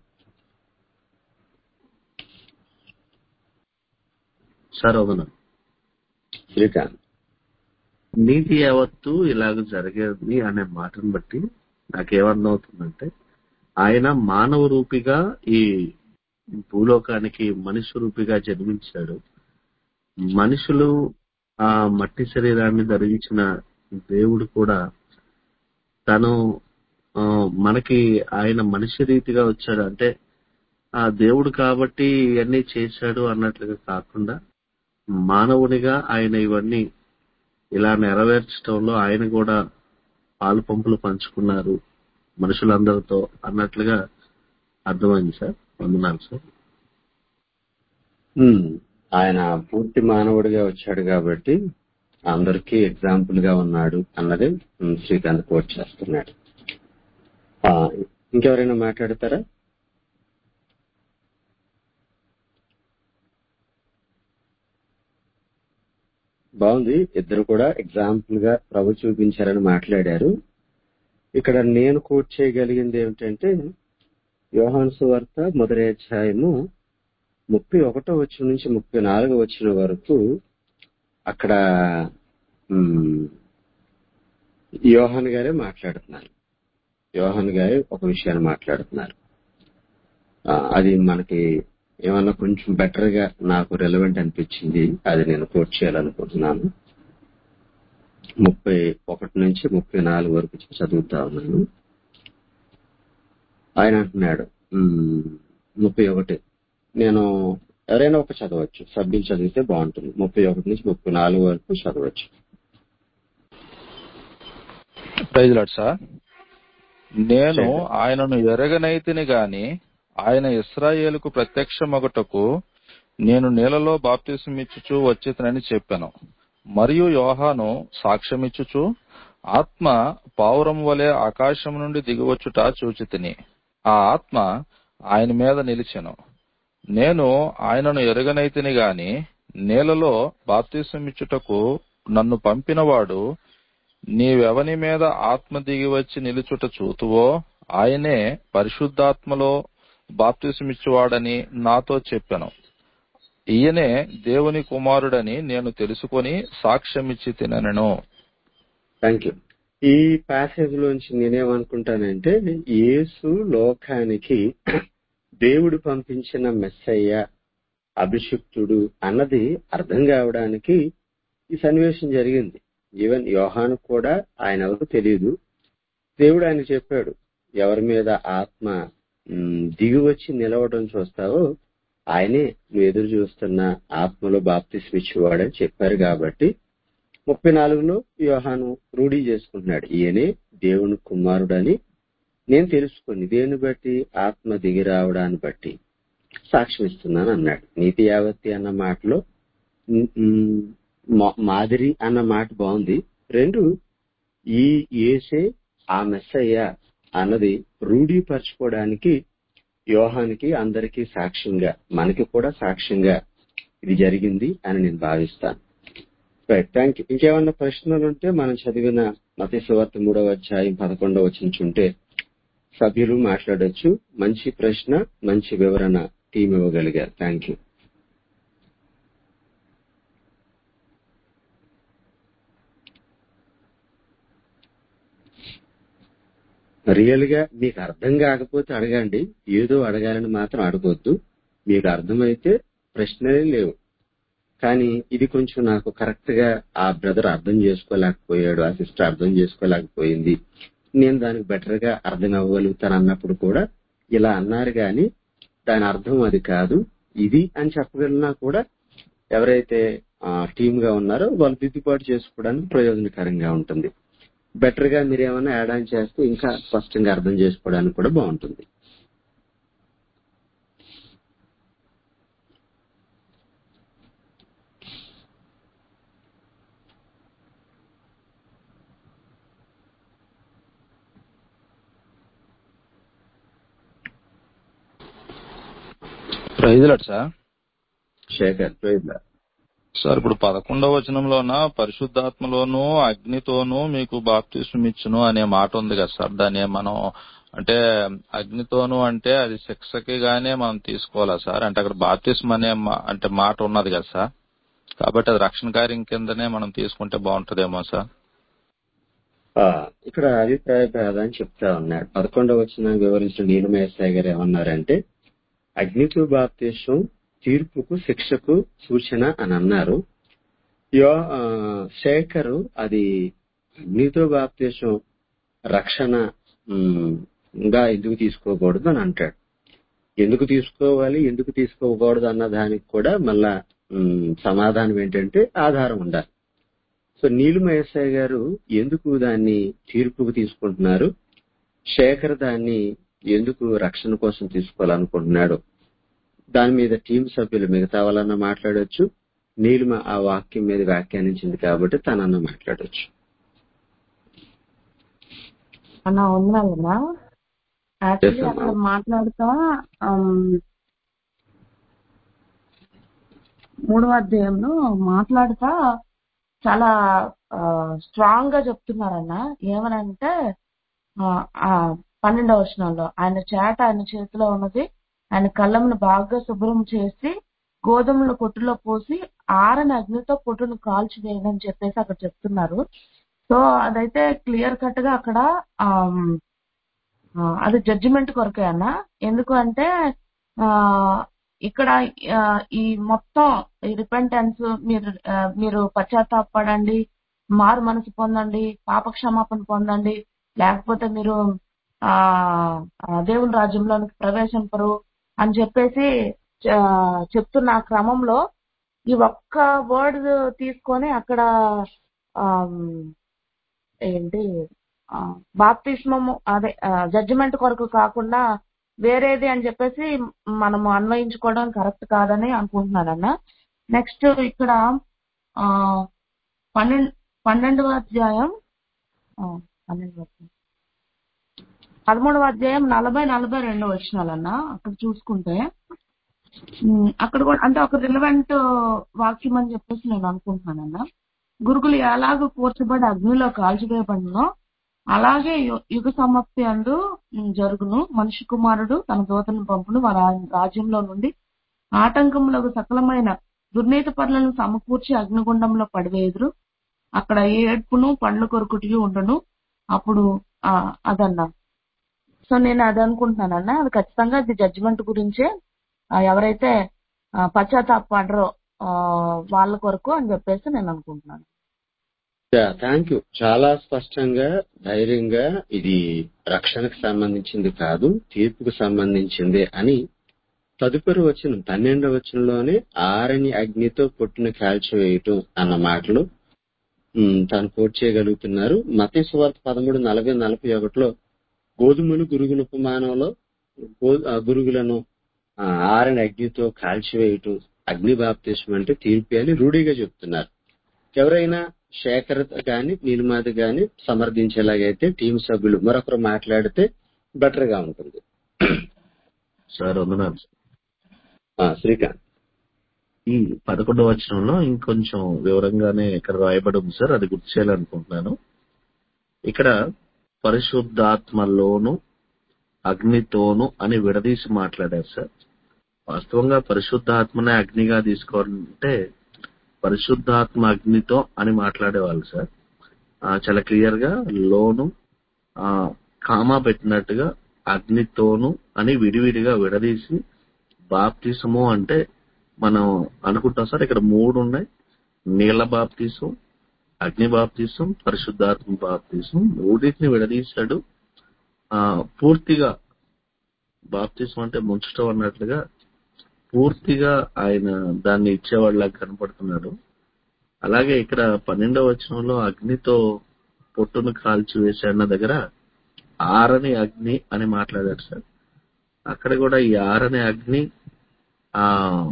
సరోదన శ్రీకాంత్ నీతి యావత్తు ఇలాగ జరిగేది అనే మాటను బట్టి నాకేమర్థం అవుతుందంటే ఆయన మానవ రూపిగా ఈ భూలోకానికి మనిషి రూపిగా జన్మించాడు మనుషులు ఆ మట్టి శరీరాన్ని ధరించిన దేవుడు కూడా తను ఆ, మనకి ఆయన మనిషి రీతిగా వచ్చాడు అంటే ఆ దేవుడు కాబట్టి ఇవన్నీ చేశాడు అన్నట్లుగా కాకుండా మానవునిగా ఆయన ఇవన్నీ ఇలా నెరవేర్చడంలో ఆయన కూడా పాలు పంపులు పంచుకున్నారు మనుషులందరితో అన్నట్లుగా అర్థమైంది సార్ వందనాలు సార్ ఉమ్, ఆయన పూర్తి మానవుడిగా వచ్చాడు కాబట్టి అందరికీ ఎగ్జాంపుల్ గా ఉన్నాడు అన్నది ఉమ్, శ్రీకాంత్ కోట్ చేస్తున్నాడు ఆ, ఇంకెవరైనా మాట్లాడతారా బాగుంది ఇద్దరు కూడా ఎగ్జాంపుల్ గా ప్రభు చూపించారని మాట్లాడారు ఇక్కడ నేను కోట్ చేయగలిగింది ఏమిటంటే యోహాను సువార్త మొదటి అధ్యాయము ముప్పై ఒకటో వచ్చిన నుంచి ముప్పై నాలుగో వచ్చిన వరకు అక్కడ ఉమ్, యోహాన్ గారే మాట్లాడుతున్నారు యోహాన్ గారే ఒక విషయాన్ని మాట్లాడుతున్నారు ఆ, అది మనకి ఏమన్నా కొంచెం బెటర్ గా నాకు రెలవెంట్ అనిపించింది అది నేను కోట్ చేయాలనుకుంటున్నాను ముప్పై ఒకటి నుంచి ముప్పై నాలుగు వరకు చదువుతా ఉన్నాను ఆయన అంటున్నాడు ఉమ్, ముప్పై ఒకటి నేను ఎవరైనా ఒక చదవచ్చు సభ్యులు చదివితే బాగుంటుంది ముప్పై ఒకటి నుంచి ముప్పై నాలుగు వరకు చదవచ్చు ప్రైజ్ లాడ్ సార్ నేను శేఖర్. ఆయనను ఎరగనైతిని గాని ఆయన ఇస్రాయేలుకు ప్రత్యక్షమగుటకు నేను నీళ్ళలో బాప్తిసమిచ్చుచు వచ్చేతనని చెప్పాను మరియు యోహాను సాక్ష్యమిచ్చుచు ఆత్మ పావురం వలె ఆకాశం నుండి దిగివచ్చుట చూచితిని ఆ ఆత్మ ఆయన మీద నిలిచెను నేను ఆయనను ఎరగనైతిని గాని నీళ్ళలో బాప్తిసమిచ్చుటకు నన్ను పంపినవాడు నీవెవని మీద ఆత్మ దిగి వచ్చి నిలుచుట చూతువో ఆయనే పరిశుద్ధాత్మలో బాప్తిసమిచ్చువాడని నాతో చెప్పెను ఈయనే దేవుని కుమారుడని నేను తెలుసుకొని సాక్ష్యమిచ్చి తినను థ్యాంక్ యూ ఈ ప్యాసేజ్ లోంచి నేనేమనుకుంటానంటే యేసు లోకానికి దేవుడు పంపించిన మెస్సయ్య అభిషిక్తుడు అన్నది అర్థం కావడానికి ఈ సన్నివేశం జరిగింది ఈవెన్ యోహాను కూడా ఆయన ఎవరు తెలియదు దేవుడు ఆయన చెప్పాడు ఎవరి మీద ఆత్మ ఉమ్, దిగి వచ్చి నిలవడం చూస్తావో ఆయనే నువ్వు ఎదురు చూస్తున్న ఆత్మలో బాప్తిస్మిచ్చేవాడని చెప్పారు కాబట్టి ముప్పై నాలుగులో యోహాను రూఢీ చేసుకుంటున్నాడు ఈయనే దేవుని కుమారుడని నేను తెలుసుకుని దేన్ని బట్టి ఆత్మ దిగి రావడాన్ని బట్టి సాక్ష్యం ఇస్తున్నాను అన్నాడు నీతి యావత్తి అన్న మాటలో ఉమ్, ఉమ్, మా- మాదిరి అన్న మాట బాగుంది రెండు ఈ ఏసే ఆ మెస్సయ్య అన్నది రూఢీపరచుకోవడానికి యోహానికి అందరికీ సాక్ష్యంగా మనకి కూడా సాక్ష్యంగా ఇది జరిగింది అని నేను భావిస్తాను రైట్ థ్యాంక్ యూ ఇంకేమన్నా ప్రశ్నలు ఉంటే మనం చదివిన మత సువార్త మూడవ అధ్యాయం పదకొండవ వచ్చించుంటే సభ్యులు మాట్లాడొచ్చు మంచి ప్రశ్న మంచి వివరణ టీం ఇవ్వగలిగారు థ్యాంక్ యూ రియల్ గా మీకు అర్థం కాకపోతే అడగండి ఏదో అడగాలని మాత్రం అడగొద్దు మీకు అర్థమైతే ప్రశ్నలే లేవు కానీ ఇది కొంచెం నాకు కరెక్ట్ గా ఆ బ్రదర్ అర్థం చేసుకోలేకపోయాడు ఆ సిస్టర్ అర్థం చేసుకోలేకపోయింది నేను దానికి బెటర్ గా అర్థం అవ్వగలుగుతాను అన్నప్పుడు కూడా ఇలా అన్నారు కానీ దాని అర్థం అది కాదు ఇది అని చెప్పగలిగినా కూడా ఎవరైతే టీమ్ గా ఉన్నారో వాళ్ళు దిద్దుబాటు చేసుకోవడానికి ప్రయోజనకరంగా ఉంటుంది బెటర్ గా మీరు ఏమైనా యాడ్ ఆన్ చేస్తే ఇంకా స్పష్టంగా అర్థం చేసుకోవడానికి కూడా బాగుంటుంది ప్రైజ్ లాడ్ సార్ శేఖర్ ప్రేమ. సార్ ఇప్పుడు పదకొండవ వచనంలోన పరిశుద్ధాత్మలోను అగ్నితోనూ మీకు బాప్తిస్మం ఇచ్చును అనే మాట ఉంది కదా సార్ దాన్ని మనం అంటే అగ్నితోను అంటే అది శిక్షకి గానే మనం తీసుకోవాలా సార్ అంటే అక్కడ బాప్తిస్మ అనే మా- అంటే మాట ఉన్నది కదా సార్ కాబట్టి అది రక్షణ కార్యం కిందనే మనం తీసుకుంటే బాగుంటదేమో సార్ ఆ, ఇక్కడ అభిప్రాయ భేదం అని చెప్తా ఉన్నాడు పదకొండవ వచ్చిన వివరించిన నీలమేశ్వర గారు ఏమన్నారంటే అగ్నితో బాప్తీసం తీర్పుకు శిక్షకు సూచన అని అన్నారు యో ఆ, శేఖరు అది అగ్నితో బాప్తీసం రక్షణ ఉమ్, గా ఎందుకు తీసుకోకూడదు అని అంటాడు ఎందుకు తీసుకోవాలి ఎందుకు తీసుకోకూడదు అన్న దానికి కూడా మళ్ళా ఉమ్, సమాధానం ఏంటంటే ఆధారం ఉండాలి సో నీలు మహేశ్వర గారు ఎందుకు దాన్ని తీర్పుకు తీసుకుంటున్నారు శేఖర్ దాన్ని ఎందుకు రక్షణ కోసం తీసుకోవాలనుకుంటున్నాడు దాని మీద టీం సభ్యులు మిగతా వాళ్ళన్న మాట్లాడొచ్చు నీలిమ ఆ వాక్యం మీద వ్యాఖ్యానించింది కాబట్టి తనన్న మాట్లాడొచ్చు అన్న ఉన్నాయన్నా యాక్చువల్లీ Yes, అక్కడ అమ్మా. మాట్లాడుతా ఆమ్, మూడవ అధ్యాయంలో మాట్లాడుతా చాలా స్ట్రాంగ్ గా చెప్తున్నారన్న ఏమనంటే ఆ, ఆ పన్నెండవ వచనంలో ఆయన చేట ఆయన చేతిలో ఉన్నది ఆయన కళ్ళమును బాగా శుభ్రం చేసి గోధుమల పొట్టులో పోసి ఆరని అగ్నితో పొట్టును కాల్చి వేయనని చెప్పేసి అక్కడ చెప్తున్నారు సో అదైతే క్లియర్ కట్ గా అక్కడ ఆమ్, ఆ, అది జడ్జిమెంట్ కొరకే అన్న ఎందుకు అంటే ఆ ఇక్కడ ఆ, ఈ మొత్తం ఈ రిపెంటెన్స్ మీరు ఆ, మీరు పశ్చాత్తాపడండి మారు మనసు పొందండి పాప క్షమాపణ పొందండి లేకపోతే మీరు ఆ ఆ, దేవుని రాజ్యంలోనికి ప్రవేశింపరు అని చెప్పేసి ఆ, చెప్తున్న ఆ క్రమంలో ఈ ఒక్క వర్డ్ తీసుకొని అక్కడ ఆమ్, ఏంటి బాప్తిస్మము అదే జడ్జిమెంట్ కొరకు కాకుండా వేరేది అని చెప్పేసి మనము అన్వయించుకోవడం కరెక్ట్ కాదని అనుకుంటున్నానన్న నెక్స్ట్ ఇక్కడ ఆ, పన్నెండు పన్నెండవ అధ్యాయం ఆ, పన్నెండవ అధ్యాయం పదమూడవ అధ్యాయం నలభై నలభై రెండు వచ్చినాలన్న అక్కడ చూసుకుంటే ఉమ్, అక్కడ కూడా అంటే ఒక రిలవెంట్ వాక్యం అని చెప్పేసి నేను అనుకుంటున్నానన్న గురుగులు ఎలాగో కూర్చబడి అగ్నిలో కాల్చివేయబడినో అలాగే యు- యుగ సమాప్తి అందు ఉమ్, జరుగును మనిషి కుమారుడు తన దూతను పంపును వారి రా- రాజ్యంలో నుండి ఆటంకములకు సకలమైన దుర్నీతి పనులను సమకూర్చి అగ్నిగుండంలో పడివేయుదురు అక్కడ ఏడ్పును పండ్ల కొరుకుటి ఉండను అప్పుడు ఆ, అదన్నా సో నేను అది అనుకుంటున్నానన్న అది ఖచ్చితంగా అది జడ్జిమెంట్ గురించే ఆ, ఎవరైతే ఆ, పశ్చాత్తాపడరో ఆ, వాళ్ళ కొరకు అని చెప్పేసి నేను అనుకుంటున్నాను థ్యాంక్ యూ చాలా స్పష్టంగా ధైర్యంగా ఇది రక్షణకు సంబంధించింది కాదు తీర్పుకు సంబంధించింది అని తదుపరి వచ్చిన పన్నెండవ వచనంలోనే ఆరని అగ్నితో పుట్టిన కాల్చివేయటం అన్న మాటలు ఉమ్, తాను కోట్ చేయగలుగుతున్నారు మత సువార్త పదమూడు నలభై నలభై ఒకటిలో గోధుమలు గురుగుల ఉపమానంలో గో- ఆ గురుగులను ఆ, ఆరని అగ్నితో కాల్చివేయటం అగ్ని బాప్తిష్యం అంటే తీర్పు అని రూఢిగా చెప్తున్నారు ఎవరైనా శేఖర్ గాని నీలిమాది గాని సమర్థించేలాగైతే టీం సభ్యులు మరొకరు మాట్లాడితే బెటర్ గా ఉంటుంది సార్ వందనాలు ఆ, శ్రీకాంత్ ఈ పదకొండవ వచనంలో ఇంకొంచెం వివరంగానే ఇక్కడ రాయబడి ఉంది సార్ అది గుర్తు చేయాలనుకుంటున్నాను ఇక్కడ పరిశుద్ధాత్మలోను అగ్నితోను అని విడదీసి మాట్లాడారు సార్ వాస్తవంగా పరిశుద్ధాత్మనే అగ్నిగా తీసుకోవాలంటే పరిశుద్ధాత్మ అగ్నితో అని మాట్లాడేవాళ్ళు సార్ ఆ, చాలా క్లియర్ గా లోను ఆ, కామా పెట్టినట్టుగా అగ్నితోను అని విడివిడిగా విడదీసి బాప్తిసము అంటే మనం అనుకుంటాం సార్ ఇక్కడ మూడు ఉన్నాయి నీళ్ల బాప్తిసం అగ్ని బాప్తిసం పరిశుద్ధాత్మ బాప్తిసం మూడింటిని విడదీశాడు ఆ పూర్తిగా బాప్తిసం అంటే ముంచటం అన్నట్లుగా పూర్తిగా ఆయన దాన్ని ఇచ్చేవాళ్ళ కనపడుతున్నాడు అలాగే ఇక్కడ పన్నెండవ వచనంలో అగ్నితో పొట్టును కాల్చి వేశాడన్న దగ్గర ఆరని అగ్ని అని మాట్లాడారు సార్ అక్కడ కూడా ఈ ఆరని అగ్ని ఆ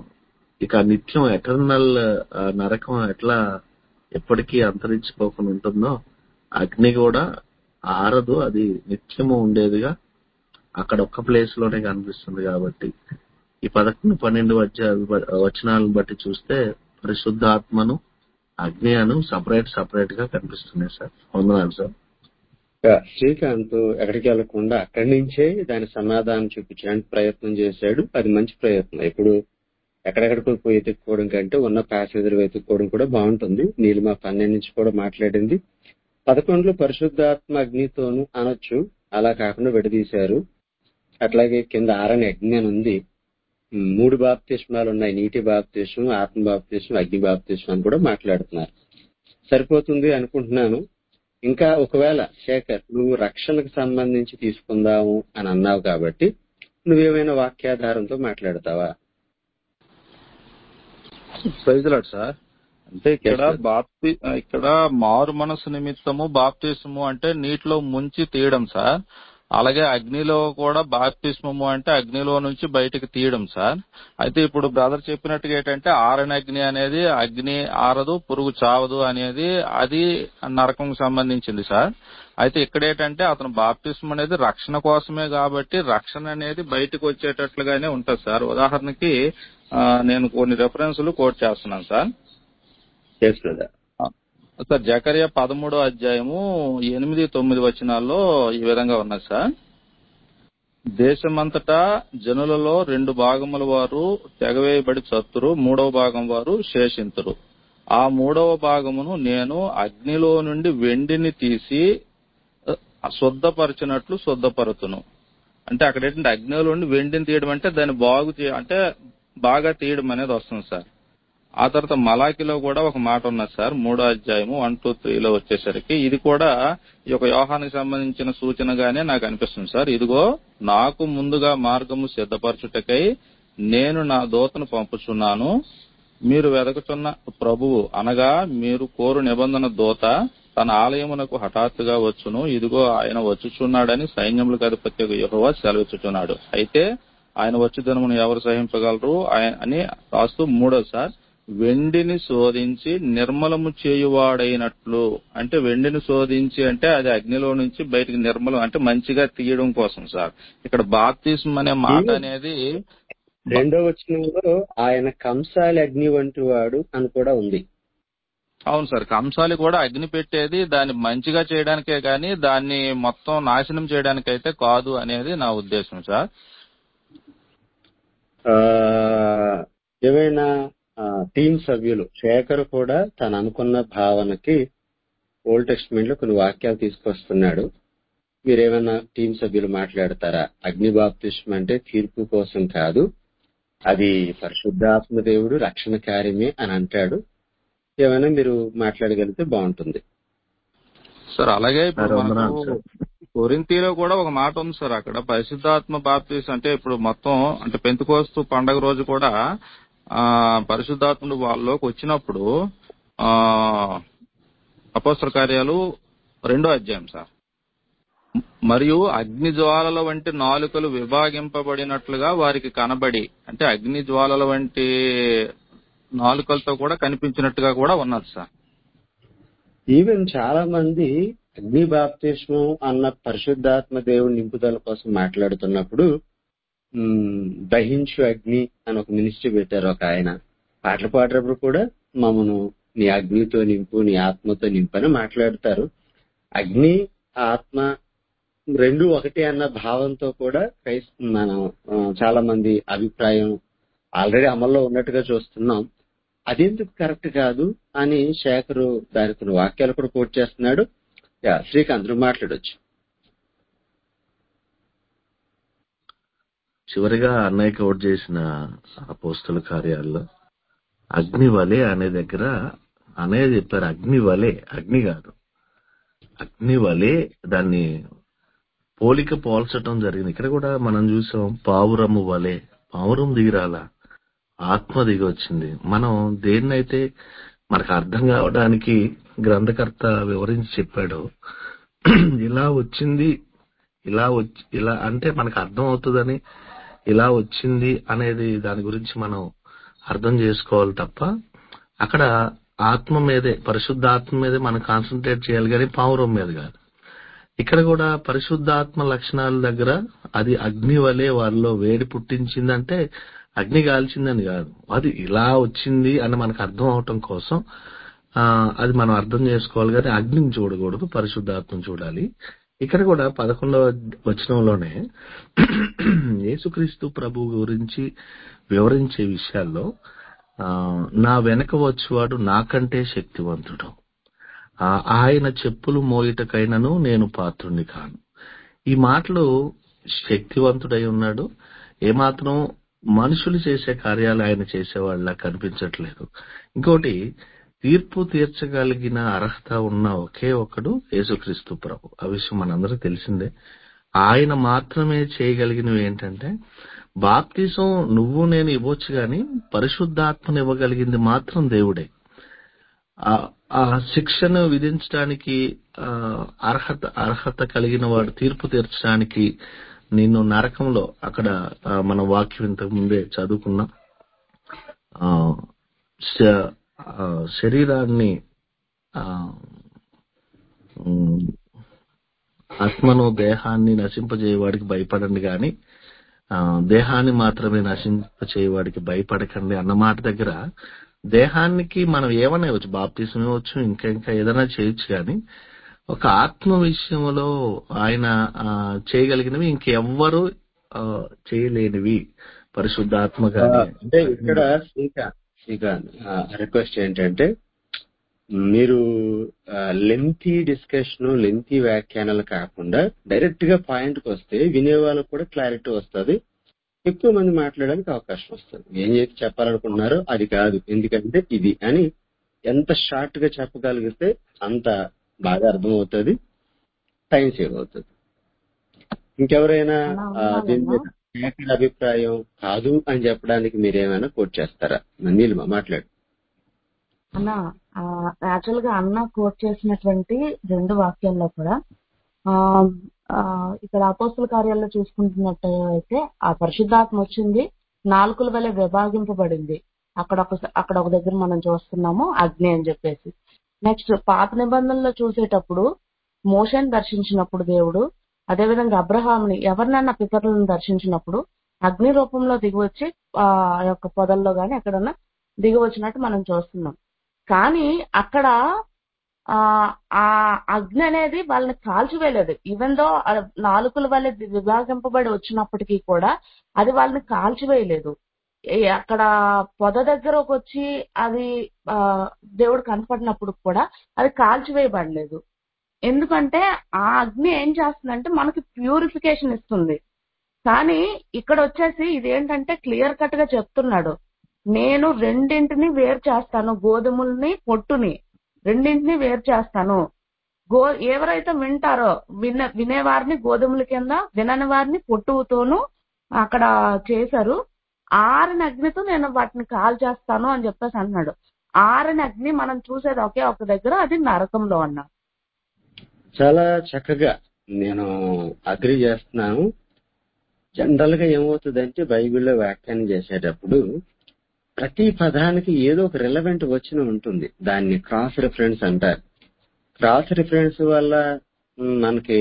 ఇక నిత్యం ఎటర్నల్ నరకం ఎట్లా ఎప్పటికీ అంతరించిపోకుండా ఉంటుందో అగ్ని కూడా ఆరదు అది నిత్యము ఉండేదిగా అక్కడ ఒక్క ప్లేస్ లోనే కనిపిస్తుంది కాబట్టి ఈ పదకొండు పన్నెండు వచ్చ- వచనాలను బట్టి చూస్తే పరిశుద్ధాత్మను అగ్ని అను సపరేట్ సపరేట్ గా కనిపిస్తున్నాయి సార్ వందనాలు సార్ ఆ, శ్రీకాంత్ ఎక్కడికి వెళ్లకుండా అక్కడి నుంచే దాని సమాధానం చూపించడానికి ప్రయత్నం చేశాడు అది మంచి ప్రయత్నం ఇప్పుడు ఎక్కడెక్కడికో పోయి వెతుక్కోవడం కంటే ఉన్న ప్యాసేజర్ వెతుక్కోవడం కూడా బాగుంటుంది నీలిమా పన్నెండు నుంచి కూడా మాట్లాడింది పదకొండులో పరిశుద్ధాత్మ అగ్నితోను అనొచ్చు అలా కాకుండా విడదీశారు అట్లాగే కింద ఆరని అగ్ని అని ఉంది ఉమ్, మూడు బాప్తిష్మాలు ఉన్నాయి నీటి బాప్తిష్యం ఆత్మ బాప్తిష్యం అగ్ని బాప్తిష్యం అని కూడా మాట్లాడుతున్నారు సరిపోతుంది అనుకుంటున్నాను ఇంకా ఒకవేళ శేఖర్ నువ్వు రక్షణకు సంబంధించి తీసుకుందాము అని అన్నావు కాబట్టి నువ్వేమైనా వాక్యాధారంతో మాట్లాడతావా ప్రైజ్లాడ్ సార్ అంటే ఇక్కడ Yes, sir. బాప్తి ఇక్కడ మారు మనసు నిమిత్తము బాప్తిస్మము అంటే నీటిలో ముంచి తీయడం సార్ అలాగే అగ్నిలో కూడా బాప్తిస్మము అంటే అగ్నిలో నుంచి బయటకు తీయడం సార్ అయితే ఇప్పుడు బ్రదర్ చెప్పినట్టుగా ఏంటంటే ఆరని అగ్ని అనేది అగ్ని ఆరదు పురుగు చావదు అనేది అది నరకం సంబంధించింది సార్ అయితే ఇక్కడ ఏంటంటే అతను బాప్తిస్మం అనేది రక్షణ కోసమే కాబట్టి రక్షణ అనేది బయటకు వచ్చేటట్లుగానే ఉంటది సార్ ఉదాహరణకి ఆ, నేను కొన్ని రెఫరెన్స్లు కోట్ చేస్తున్నాను సార్ చేసి బ్రదర్ సార్ జకర్య పదమూడో అధ్యాయము ఎనిమిది తొమ్మిది వచనాల్లో ఈ విధంగా ఉన్నది సార్ దేశమంతటా జనులలో రెండు భాగముల వారు తెగవేయబడి చత్తురు మూడవ భాగం వారు శేషింతురు ఆ మూడవ భాగమును నేను అగ్నిలో నుండి వెండిని తీసి ఆ, శుద్ధపరచినట్లు శుద్ధపరుతును అంటే అక్కడ ఏంటంటే అగ్నిలో నుండి వెండిని తీయడం అంటే దాన్ని బాగు చే అంటే బాగా తీయడం అనేది వస్తుంది సార్ ఆ తర్వాత మలాకిలో కూడా ఒక మాట ఉన్నది సార్ మూడో అధ్యాయము వన్ టూ త్రీలో వచ్చేసరికి ఇది కూడా ఈ యొక్క యోహానికి సంబంధించిన సూచనగానే నాకు అనిపిస్తుంది సార్ ఇదిగో నాకు ముందుగా మార్గము సిద్ధపరచుటకై నేను నా దూతను పంపుచున్నాను మీరు వెదకుచున్న ప్రభువు అనగా మీరు కోరు నిబంధన దూత తన ఆలయమునకు హఠాత్తుగా వచ్చును ఇదిగో ఆయన వచ్చుచున్నాడని సైన్యములకు అధిపతి యెహోవా సెలవిచ్చుచున్నాడు అయితే ఆయన వచ్చి దినమును ఎవరు సహించగలరు ఆయన- అని రాస్తూ మూడో సార్ వెండిని శోధించి నిర్మలము చేయువాడైనట్లు అంటే వెండిని శోధించి అంటే అది అగ్నిలో నుంచి బయటికి నిర్మలం అంటే మంచిగా తీయడం కోసం సార్ ఇక్కడ బాప్తిస్మ్ అనే మాట అనేది రెండో వచనంలో ఆయన కంసాలి అగ్ని వంటి వాడు అని కూడా ఉంది అవును సార్ కంసాలి కూడా అగ్ని పెట్టేది దాన్ని మంచిగా చేయడానికే గాని దాన్ని మొత్తం నాశనం చేయడానికైతే కాదు అనేది నా ఉద్దేశం సార్ ఆ, ఏవైనా టీం సభ్యులు శేఖర్ కూడా తను అనుకున్న భావనకి ఓల్డ్ టెస్ట్మెంట్ లో కొన్ని వాక్యాలు తీసుకొస్తున్నాడు మీరేమైనా టీం సభ్యులు మాట్లాడతారా అగ్ని బాప్తిష్మ అంటే తీర్పు కోసం కాదు అది పరిశుద్ధాత్మ దేవుడు రక్షణ కార్యమే అని అంటాడు ఏమైనా మీరు మాట్లాడగలిగితే బాగుంటుంది సార్ అలాగే ఇప్పుడు సార్, వందనాలు మనకు సార్. కొరింతీలో కూడా ఒక మాట ఉంది సార్ అక్కడ పరిశుద్ధాత్మ బాప్తీస్ అంటే ఇప్పుడు మొత్తం అంటే పెంతుకోస్తు పండగ రోజు కూడా ఆ పరిశుద్ధాత్ముడు వాళ్ళలోకి వచ్చినప్పుడు ఆ అపోస్తల కార్యాలు రెండో అధ్యాయం సార్ మరియు అగ్ని జ్వాలల వంటి నాలుకలు విభాగింపబడినట్లుగా వారికి కనబడి అంటే అగ్ని జ్వాలల వంటి నాలుకలతో కూడా కనిపించినట్టుగా కూడా ఉన్నది సార్ ఈవెన్ చాలా మంది అగ్ని బాప్తిష్మం అన్న పరిశుద్ధాత్మ దేవుడి నింపుదల కోసం మాట్లాడుతున్నప్పుడు ఉమ్, దహించు అగ్ని అని ఒక మినిస్ట్రీ పెట్టారు ఒక ఆయన పాటలు పాడేటప్పుడు కూడా మమ్మను నీ అగ్నితో నింపు నీ ఆత్మతో నింపు అని మాట్లాడతారు అగ్ని ఆత్మ రెండు ఒకటి అన్న భావంతో కూడా క్రైస్ మనం ఆ, చాలా మంది అభిప్రాయం ఆల్రెడీ అమల్లో ఉన్నట్టుగా చూస్తున్నాం అదెందుకు కరెక్ట్ కాదు అని శేఖరు దాని కొన్ని వాక్యాలు కూడా కోట్ చేస్తున్నాడు యా, శ్రీకాంత్ నువ్వు మాట్లాడొచ్చు చివరిగా అన్నయ్య కోట్ చేసిన అపోస్తుల కార్యాల్లో అగ్ని వలె అనే దగ్గర అన్నయ్య చెప్పారు అగ్ని వలె అగ్ని కాదు అగ్ని వలె దాన్ని పోలిక పోల్చటం జరిగింది ఇక్కడ కూడా మనం చూసాం పావురము వలె పావురం దిగిరాల ఆత్మ దిగి వచ్చింది మనం దేన్నైతే మనకు అర్థం కావడానికి గ్రంథకర్త వివరించి చెప్పాడో ఇలా వచ్చింది ఇలా వచ్చి ఇలా అంటే మనకు అర్థం అవుతుందని ఇలా వచ్చింది అనేది దాని గురించి మనం అర్థం చేసుకోవాలి తప్ప అక్కడ ఆత్మ మీదే పరిశుద్ధ ఆత్మ మీదే మనం కాన్సన్ట్రేట్ చేయాలి కానీ పావురం మీద కాదు ఇక్కడ కూడా పరిశుద్ధాత్మ లక్షణాల దగ్గర అది అగ్ని వలె వారిలో వేడి పుట్టించిందంటే అగ్ని కాల్చిందని కాదు అది ఇలా వచ్చింది అని మనకు అర్థం అవటం కోసం ఆ, అది మనం అర్థం చేసుకోవాలి కానీ అగ్నిని చూడకూడదు పరిశుద్ధాత్మను చూడాలి ఇక్కడ కూడా పదకొండవ వచనంలోనే యేసుక్రీస్తు ప్రభు గురించి వివరించే విషయాల్లో ఆ, నా వెనక వచ్చేవాడు నాకంటే శక్తివంతుడు ఆ, ఆయన చెప్పులు మోయిటకైనను నేను పాత్రుని కాను ఈ మాటలు శక్తివంతుడై ఉన్నాడు ఏమాత్రం మనుషులు చేసే కార్యాలు ఆయన చేసేవాళ్ళ కనిపించట్లేదు ఇంకోటి తీర్పు తీర్చగలిగిన అర్హత ఉన్న ఒకే ఒక్కడు యేసుక్రీస్తు ప్రభు ఆ విషయం మనందరికీ తెలిసిందే ఆయన మాత్రమే చేయగలిగినవి ఏంటంటే బాప్తిసం నువ్వు నేను ఇవ్వచ్చు గాని పరిశుద్ధాత్మను ఇవ్వగలిగింది మాత్రం దేవుడే ఆ- ఆ శిక్షను విధించడానికి ఆ, అర్హత అర్హత కలిగిన వాడు తీర్పు తీర్చడానికి నిన్ను నరకంలో అక్కడ ఆ, మన వాక్యం ఇంతకు ముందే చదువుకున్నాం ఆ, శ- ఆ, శరీరాన్ని ఆ, ఉమ్, ఆత్మను దేహాన్ని నశింపజేయవాడికి భయపడండి గాని ఆ, దేహాన్ని మాత్రమే నశింపచేయవాడికి భయపడకండి అన్న మాట దగ్గర దేహానికి మనం ఏమన్నా ఇవ్వచ్చు బాప్తీసం ఇవ్వచ్చు ఇంకా ఇంకా ఏదైనా చేయొచ్చు కానీ ఒక ఆత్మ విషయంలో ఆయన ఆ, చేయగలిగినవి ఇంకెవ్వరు ఆ, చేయలేనివి పరిశుద్ధాత్మ ఆ, గాని అంటే ఇక్కడ శ్రీకాంత్ శ్రీకాంత్ రిక్వెస్ట్ ఏంటంటే మీరు లెంతీ డిస్కషన్ లెంతీ వ్యాఖ్యానాలు కాకుండా డైరెక్ట్ గా పాయింట్ కి వస్తే వినే వాళ్ళకు కూడా క్లారిటీ వస్తుంది ఎక్కువ మంది మాట్లాడడానికి అవకాశం వస్తుంది ఏం చెప్పి చెప్పాలనుకుంటున్నారో అది కాదు ఎందుకంటే ఇది అని ఎంత షార్ట్ గా చెప్పగలిగితే అంత బాగా అర్థమవుతుంది టైం సేవ్ అవుతుంది ఇంకెవరైనా అలా ఆ, దీని ఉన్నానన్నా మీద ఏకైక అభిప్రాయం కాదు అని చెప్పడానికి మీరేమైనా కోట్ చేస్తారా నీలిమ మాట్లాడు అన్న యాక్చువల్ గా అన్న కోట్ చేసినటువంటి రెండు వాక్యాల్లో కూడా ఆ ఆ, ఇక్కడ అపోస్తుల కార్యాల్లో చూసుకుంటున్నట్టు అయితే ఆ పరిశుద్ధాత్మ వచ్చింది నాలుకల వలె విభాగింపబడింది అక్కడ ఒక అక్కడ ఒక దగ్గర మనం చూస్తున్నాము అగ్ని అని చెప్పేసి నెక్స్ట్ పాత నిబంధనలో చూసేటప్పుడు మోషన్ దర్శించినప్పుడు దేవుడు అదేవిధంగా అబ్రహాంని ఎవరినన్నా పితరులను దర్శించినప్పుడు అగ్ని రూపంలో దిగివచ్చి ఆ యొక్క పొదల్లో గాని ఎక్కడన్నా దిగివచ్చినట్టు మనం చూస్తున్నాం కానీ అక్కడ ఆ ఆ అగ్ని అనేది వాళ్ళని కాల్చివేయలేదు ఈవెన్ దో నాలుకల వల్ల విభాగింపబడి వచ్చినప్పటికీ కూడా అది వాళ్ళని కాల్చివేయలేదు ఏ అక్కడ పొద దగ్గరకు వచ్చి అది ఆ దేవుడు కనపడినప్పుడు కూడా అది కాల్చివేయబడలేదు ఎందుకంటే ఆ అగ్ని ఏం చేస్తుందంటే మనకి ప్యూరిఫికేషన్ ఇస్తుంది కానీ ఇక్కడ వచ్చేసి ఇదేంటంటే క్లియర్ కట్ గా చెప్తున్నాడు నేను రెండింటిని వేరు చేస్తాను గోధుమల్ని పొట్టుని రెండింటిని వేరు చేస్తాను గో ఎవరైతే వింటారో విన వినేవారిని గోధుమల కింద వినని వారిని పొట్టుతోనూ అక్కడ చేశారు ఆరిన అగ్నితో నేను వాటిని కాల్ చేస్తాను అని చెప్పేసి అన్నాడు ఆరిన అగ్ని మనం చూసేది ఒకే ఒక దగ్గర అది నరకంలో అన్నా చాలా చక్కగా నేను అగ్రి చేస్తున్నాను జనరల్ గా ఏమవుతుందంటే బైబిల్లో వ్యాఖ్యానం చేసేటప్పుడు ప్రతి పదానికి ఏదో ఒక రిలవెంట్ వచ్చిన ఉంటుంది దాన్ని క్రాస్ రిఫరెన్స్ అంటారు క్రాస్ రిఫరెన్స్ వల్ల మ్, మనకి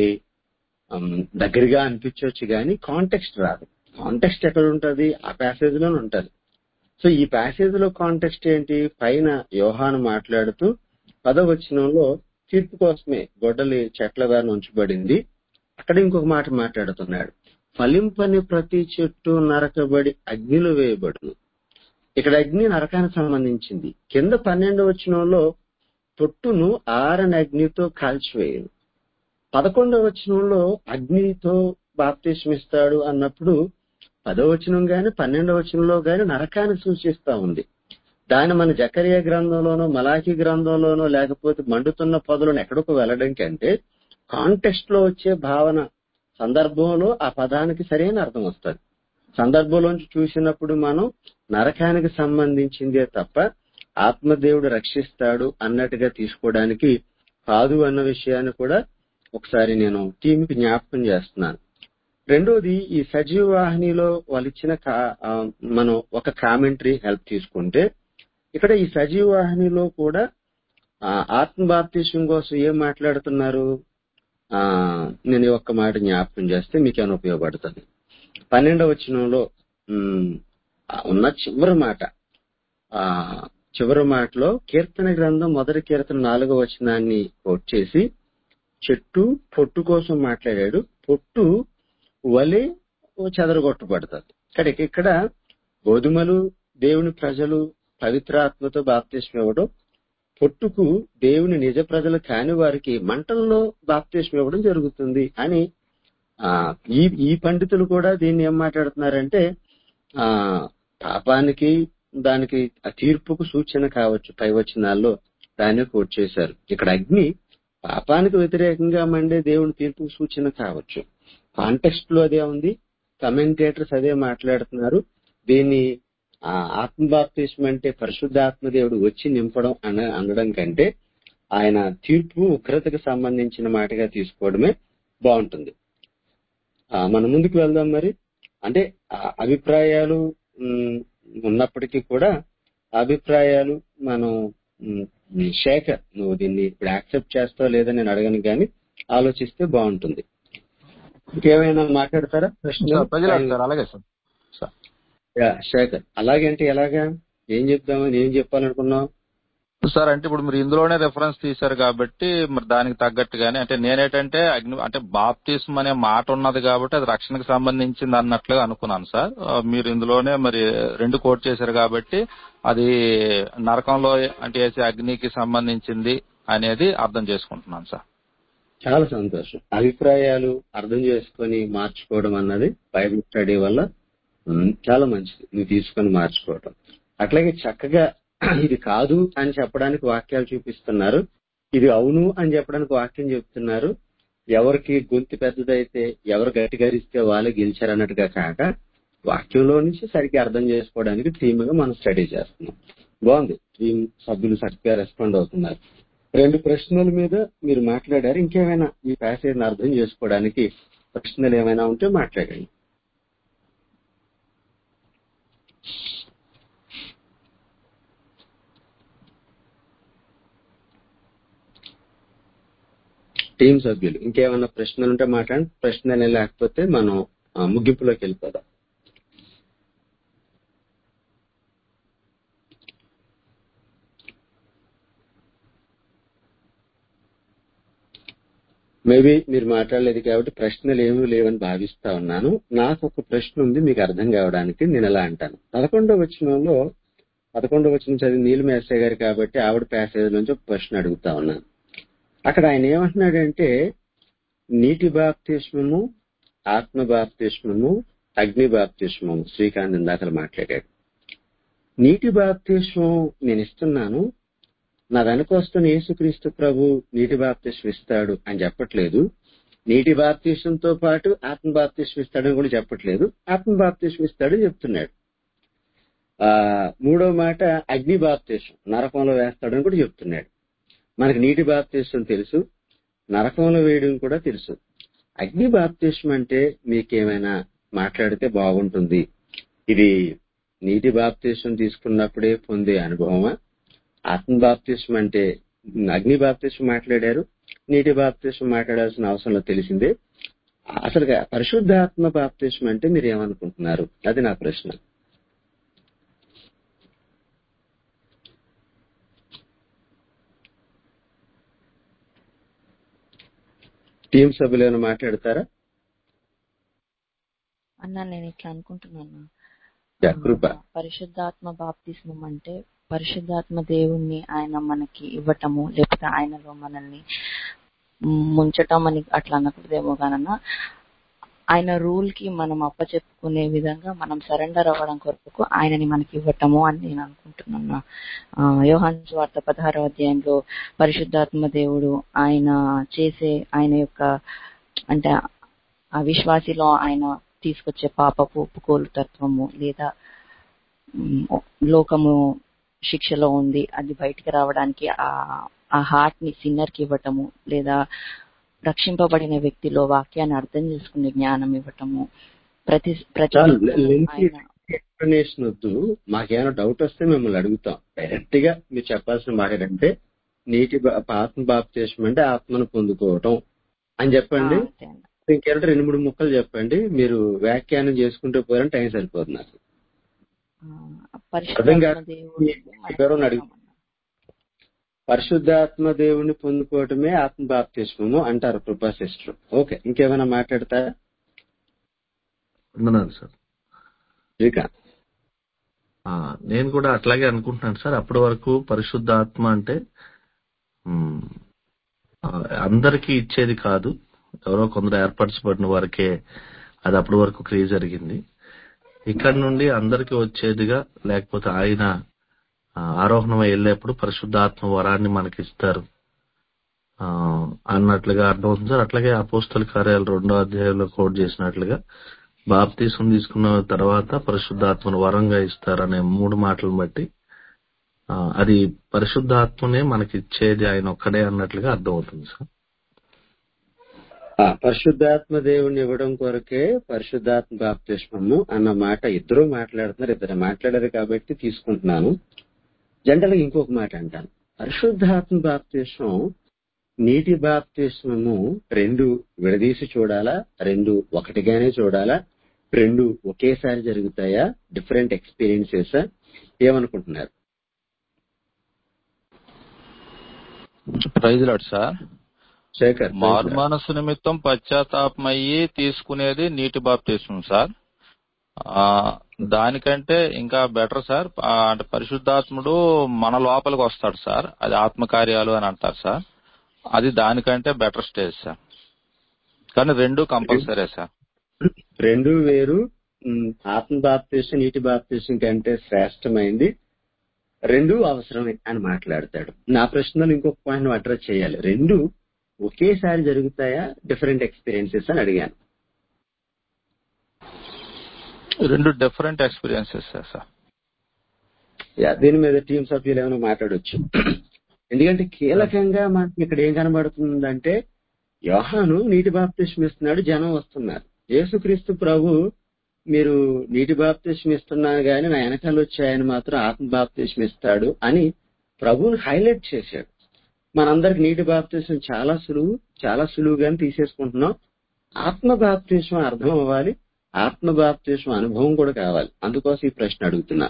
మ్, దగ్గరగా అనిపించవచ్చు కానీ కాంటెక్స్ట్ రాదు కాంటెక్స్ట్ ఎక్కడ ఉంటది ఆ ప్యాసేజ్ లోనే ఉంటది సో ఈ ప్యాసేజ్ లో కాంటెక్స్ట్ ఏంటి పైన యోహాను మాట్లాడుతూ పదవచనంలో తీర్పు కోసమే గొడ్డలి చెట్ల వారిని ఉంచబడింది అక్కడ ఇంకొక మాట మాట్లాడుతున్నాడు ఫలింపని ప్రతి చెట్టు నరకబడి అగ్నిలో వేయబడును ఇక్కడ అగ్ని నరకానికి సంబంధించింది కింద పన్నెండు వచనంలో పొట్టును ఆరని అగ్నితో కాల్చివేయను పదకొండవ వచనంలో అగ్నితో బాప్తిస్మిస్తాడు అన్నప్పుడు పదవ వచనం గాని పన్నెండవ వచనంలో గాని నరకాన్ని సూచిస్తా ఉంది దాన్ని మన జకరియా గ్రంథంలోనో మలాఖీ గ్రంథంలోనో లేకపోతే మండుతున్న పొదలను ఎక్కడికో వెళ్ళడం కంటే కాంటెక్స్ట్ లో వచ్చే భావన సందర్భంలో ఆ పదానికి సరైన అర్థం వస్తుంది సందర్భంలోంచి చూసినప్పుడు మనం నరకానికి సంబంధించిందే తప్ప ఆత్మదేవుడు రక్షిస్తాడు అన్నట్టుగా తీసుకోవడానికి కాదు అన్న విషయాన్ని కూడా ఒకసారి నేను టీంకి జ్ఞాపకం చేస్తున్నాను రెండోది ఈ సజీవ వాహినిలో వాళ్ళు ఇచ్చిన కా- ఆ, మనం ఒక కామెంటరీ హెల్ప్ తీసుకుంటే ఇక్కడ ఈ సజీవ వాహినిలో కూడా ఆ, ఆత్మ బాప్తిష్యం కోసం ఏం మాట్లాడుతున్నారు ఆ నేను ఈ ఒక్క మాట జ్ఞాపకం చేస్తే మీకేమైనా ఉపయోగపడుతుంది పన్నెండవ వచనంలో ఉమ్, ఆ ఉన్న చివరి మాట ఆ చివరి మాటలో కీర్తన గ్రంథం మొదటి కీర్తన నాలుగో వచనాన్ని కోట్ చేసి చెట్టు పొట్టు కోసం మాట్లాడాడు పొట్టు వలె చెదరగొట్టబడుతుంది ఇక్కడ ఇక్కడ గోధుమలు దేవుని ప్రజలు పవిత్రాత్మతో బాప్తిస్మ ఇవ్వడం పొట్టుకు దేవుని నిజ ప్రజలు కాని వారికి మంటల్లో బాప్తిస్మ ఇవ్వడం జరుగుతుంది అని ఆ ఈ ఈ పండితులు కూడా దీన్ని ఏం మాట్లాడుతున్నారంటే ఆ పాపానికి దానికి ఆ తీర్పుకు సూచన కావచ్చు పై వచనాల్లో దాన్ని కోట్ చేశారు ఇక్కడ అగ్ని పాపానికి వ్యతిరేకంగా మండే దేవుని తీర్పుకు సూచన కావచ్చు కాంటెక్స్ట్ లో అదే ఉంది కమెంటేటర్స్ అదే మాట్లాడుతున్నారు దీన్ని ఆ ఆత్మబాప్తిస్మ అంటే పరిశుద్ధాత్మ దేవుడు వచ్చి నింపడం అన అనడం కంటే ఆయన తీర్పు ఉగ్రతకు సంబంధించిన మాటగా తీసుకోవడమే బాగుంటుంది ఆ, మనం ముందుకు వెళ్దాం మరి అంటే ఆ అభిప్రాయాలు ఉమ్, ఉన్నప్పటికీ కూడా ఆ అభిప్రాయాలు మనం ఉమ్, శేఖర్ నువ్వు దీన్ని ఇప్పుడు యాక్సెప్ట్ చేస్తావు లేదని నేను అడగను కానీ ఆలోచిస్తే బాగుంటుంది ఇంకేమైనా మాట్లాడతారా ప్రశ్నలు సార్ ప్రజలాడు సార్ అలాగే సార్ సార్ యా, శేఖర్ అలాగే అంటే ఎలాగా ఏం చెప్దామని ఏం చెప్పాలనుకున్నావు సార్ అంటే ఇప్పుడు మీరు ఇందులోనే రెఫరెన్స్ తీశారు కాబట్టి మరి దానికి తగ్గట్టుగానే అంటే నేనేంటంటే అగ్ని అంటే బాప్తిస్మ్ అనే మాట ఉన్నది కాబట్టి అది రక్షణకు సంబంధించింది అన్నట్లుగా అనుకున్నాను సార్ ఆ, మీరు ఇందులోనే మరి రెండు కోట్ చేశారు కాబట్టి అది నరకంలో అంటే వేసే అగ్నికి సంబంధించింది అనేది అర్థం చేసుకుంటున్నాను సార్ చాలా సంతోషం అభిప్రాయాలు అర్థం చేసుకొని మార్చుకోవడం అన్నది బైబిల్ స్టడీ వల్ల ఉమ్, చాలా మంచిది నువ్వు తీసుకొని మార్చుకోవటం అట్లాగే చక్కగా ఇది కాదు అని చెప్పడానికి వాక్యాలు చూపిస్తున్నారు ఇది అవును అని చెప్పడానికి వాక్యం చెప్తున్నారు ఎవరికి గొంతు పెద్దదైతే ఎవరు గట్టిగా ఇస్తే వాళ్ళు గెలిచారు అన్నట్టుగా కాక వాక్యంలో నుంచి సరిగ్గా అర్థం చేసుకోవడానికి టీమ్ గా మనం స్టడీ చేస్తున్నాం బాగుంది టీం సభ్యులు చక్కగా రెస్పాండ్ అవుతున్నారు రెండు ప్రశ్నల మీద మీరు మాట్లాడారు ఇంకేమైనా ఈ ప్యాసేజ్ అర్థం చేసుకోవడానికి ప్రశ్నలు ఏమైనా ఉంటే మాట్లాడండి టీం సభ్యులు ఇంకేమైనా ప్రశ్నలు ఉంటే మాట్లాడండి ప్రశ్నలే లేకపోతే మనం ఆ, ముగింపులోకి వెళ్ళిపోదాం మేబీ మీరు మాట్లాడలేదు కాబట్టి ప్రశ్నలు ఏమీ లేవని భావిస్తా ఉన్నాను నాకు ఒక ప్రశ్న ఉంది మీకు అర్థం కావడానికి నేను ఎలా అంటాను పదకొండవ వచనంలో పదకొండవ వచనం చదివి నీలిమ ఎస్ఐ గారు కాబట్టి ఆవిడ ప్యాసేజ్ నుంచి ఒక ప్రశ్న అడుగుతా ఉన్నాను అక్కడ ఆయన ఏమంటున్నాడంటే నీటి బాప్తిష్మము ఆత్మ బాప్తిష్మము అగ్ని బాప్తిష్మము శ్రీకాంత్ ఇందాకలు మాట్లాడాడు నీటి బాప్తిష్మం నేను ఇస్తున్నాను నా వెనకొస్తున్న యేసుక్రీస్తు ప్రభు నీటి బాప్తిష్యం ఇస్తాడు అని చెప్పట్లేదు నీటి బాప్తిష్యంతో పాటు ఆత్మ బాప్తిష్యం ఇస్తాడని కూడా చెప్పట్లేదు ఆత్మ బాప్తిష్యం ఇస్తాడని చెప్తున్నాడు ఆ మూడో మాట అగ్ని బాప్తిష్యం నరకంలో వేస్తాడని కూడా చెప్తున్నాడు మనకి నీటి బాప్తిష్యం తెలుసు నరకంలో వేయడం కూడా తెలుసు అగ్ని బాప్తిష్యం అంటే మీకేమైనా మాట్లాడితే బాగుంటుంది ఇది నీటి బాప్తిష్యం తీసుకున్నప్పుడే పొందే అనుభవమా ఆత్మ బాప్తిష్యం అంటే అగ్ని బాప్తిష్యం మాట్లాడారు నీటి బాప్తిష్యం మాట్లాడాల్సిన అవసరంలో తెలిసిందే అసలు పరిశుద్ధాత్మ బాప్తిష్యం అంటే మీరు ఏమనుకుంటున్నారు అది నా ప్రశ్న టీం సభ్యులు ఏమైనా మాట్లాడతారా అన్నా నేను ఇట్లా అనుకుంటున్నాను యా, కృప పరిశుద్ధాత్మ బాప్తిస్మం అంటే పరిశుద్ధాత్మ దేవుణ్ణి ఆయన మనకి ఇవ్వటము లేకపోతే ఆయనలో మనల్ని ముంచటం అని అట్లా అనకూడదేమో కానన్నా ఆయన రూల్ కి మనం అప్పచెప్పుకునే విధంగా మనం సరెండర్ అవ్వడం కొరకు ఆయనని మనకి ఇవ్వటము అని నేను అనుకుంటున్నాను ఆ, యోహాన్ వార్త పదహారో అధ్యాయంలో పరిశుద్ధాత్మ దేవుడు ఆయన చేసే ఆయన యొక్క అంటే ఆ విశ్వాసిలో ఆయన తీసుకొచ్చే పాపపు ఒప్పుకోలు తత్వము లేదా ఉమ్, లోకము శిక్షలో ఉంది అది బయటికి రావడానికి ఆ ఆ హార్ట్ ని సిన్నర్ కి ఇవ్వటము లేదా రక్షింపబడిన వ్యక్తిలో వాక్యాన్ని అర్థం చేసుకునే జ్ఞానం ఇవ్వటము ప్రతి ప్రతి చాలు నిత్యము లెంతీ ఆయన ఎక్స్ప్లెనేషన్ వద్దు మాకేమైనా డౌట్ వస్తే మిమ్మల్ని అడుగుతాం డైరెక్ట్ గా మీరు చెప్పాల్సిన మాట ఏంటంటే నీటి బా- ఆత్మ బాప్తేశం అంటే ఆత్మను పొందుకోవటం అని ఆ, చెప్పండి అంతే అన్న. ఇంకేంటే రెండు మూడు ముక్కలు చెప్పండి మీరు వ్యాఖ్యానం చేసుకుంటూ పోయారని టైం సరిపోతున్నారు ఆ, అర్థం పరిశుద్ధాత్మ కాదు దేవుడు మనకి ఎవరో అడుగు ఇవ్వటం అన్న. పరిశుద్ధాత్మ దేవుని పొందుకోవటమే ఆత్మ బాప్తిస్మము అంటారు కృపా సిస్టర్ ఓకే ఇంకేమైనా మాట్లాడతారా వందనాలు సార్ శ్రీకాంత్ ఆ, నేను కూడా అట్లాగే అనుకుంటున్నాను సార్ అప్పటి వరకు పరిశుద్ధాత్మ అంటే ఉమ్, ఆ, అందరికీ ఇచ్చేది కాదు ఎవరో కొందరు ఏర్పరచబడిన వారికే అది అప్పటి వరకు క్రియ జరిగింది ఇక్కడ నుండి అందరికీ వచ్చేదిగా లేకపోతే ఆయన ఆ, ఆరోహణమై వెళ్ళేప్పుడు పరిశుద్ధాత్మ వరాన్ని మనకి ఇస్తారు ఆ, అన్నట్లుగా అర్థమవుతుంది సార్ అట్లాగే అపోస్తల కార్యాలు రెండో అధ్యాయంలో కోట్ చేసినట్లుగా బాప్తీసం తీసుకున్న తర్వాత పరిశుద్ధాత్మను వరంగా ఇస్తారనే మూడు మాటలను బట్టి ఆ, అది పరిశుద్ధాత్మనే మనకి ఇచ్చేది ఆయన ఒక్కడే అన్నట్లుగా అర్థమవుతుంది సార్ ఆ, పరిశుద్ధాత్మ దేవుని ఇవ్వడం కొరకే పరిశుద్ధాత్మ బాప్తిస్మము అన్న మాట ఇద్దరు మాట్లాడుతున్నారు ఇద్దరు మాట్లాడారు కాబట్టి తీసుకుంటున్నాను జనరల్ గా ఇంకొక మాట అంటాను పరిశుద్ధాత్మ బాప్తిస్మం నీటి బాప్తిస్మము రెండు విడదీసి చూడాలా రెండు ఒకటిగానే చూడాలా రెండు ఒకేసారి జరుగుతాయా డిఫరెంట్ ఎక్స్పీరియన్సెస్ ఏమనుకుంటున్నారు ప్రైజ్ లాడ్ సార్ శేఖర్ మారు మనసు నిమిత్తం పశ్చాత్తాపమయ్యి తీసుకునేది నీటి బాప్తీసం సార్ ఆ, దానికంటే ఇంకా బెటర్ సార్ ఆ, అంటే పరిశుద్ధాత్ముడు మన లోపలికి వస్తాడు సార్ అది ఆత్మకార్యాలు అని అంటారు సార్ అది దానికంటే బెటర్ స్టేజ్ సార్ కానీ రెండు కంపల్సరీ సార్ రెండు వేరు ఉమ్, ఆత్మ బాప్తీసం నీటి బాప్తీసం కంటే శ్రేష్టమైంది రెండు అవసరమే అని మాట్లాడతాడు నా ప్రశ్నలో ఇంకొక పాయింట్ అడ్రస్ చేయాలి రెండు ఒకేసారి జరుగుతాయా డిఫరెంట్ ఎక్స్పీరియన్సెస్ అని అడిగాను రెండు డిఫరెంట్ ఎక్స్పీరియన్సెస్ సార్ యా, దీని మీద టీం సభ్యులు ఏమైనా మాట్లాడొచ్చు ఎందుకంటే కీలకంగా మనకి ఇక్కడ ఏం కనబడుతుందంటే యోహాను నీటి బాప్తిష్యం ఇస్తున్నాడు జనం వస్తున్నారు యేసుక్రీస్తు ప్రభు మీరు నీటి బాప్తిష్యం ఇస్తున్నారు కానీ నా వెనకాల వచ్చి ఆయన మాత్రం ఆత్మ బాప్తిష్యం ఇస్తాడు అని ప్రభువుని హైలైట్ చేశాడు మనందరికి నీటి బాప్తిష్యం చాలా సులువు చాలా సులువుగానే తీసేసుకుంటున్నాం ఆత్మ బాప్తిష్యం అర్థం అవ్వాలి ఆత్మ బాప్తిష్యం అనుభవం కూడా కావాలి అందుకోసం ఈ ప్రశ్న అడుగుతున్నా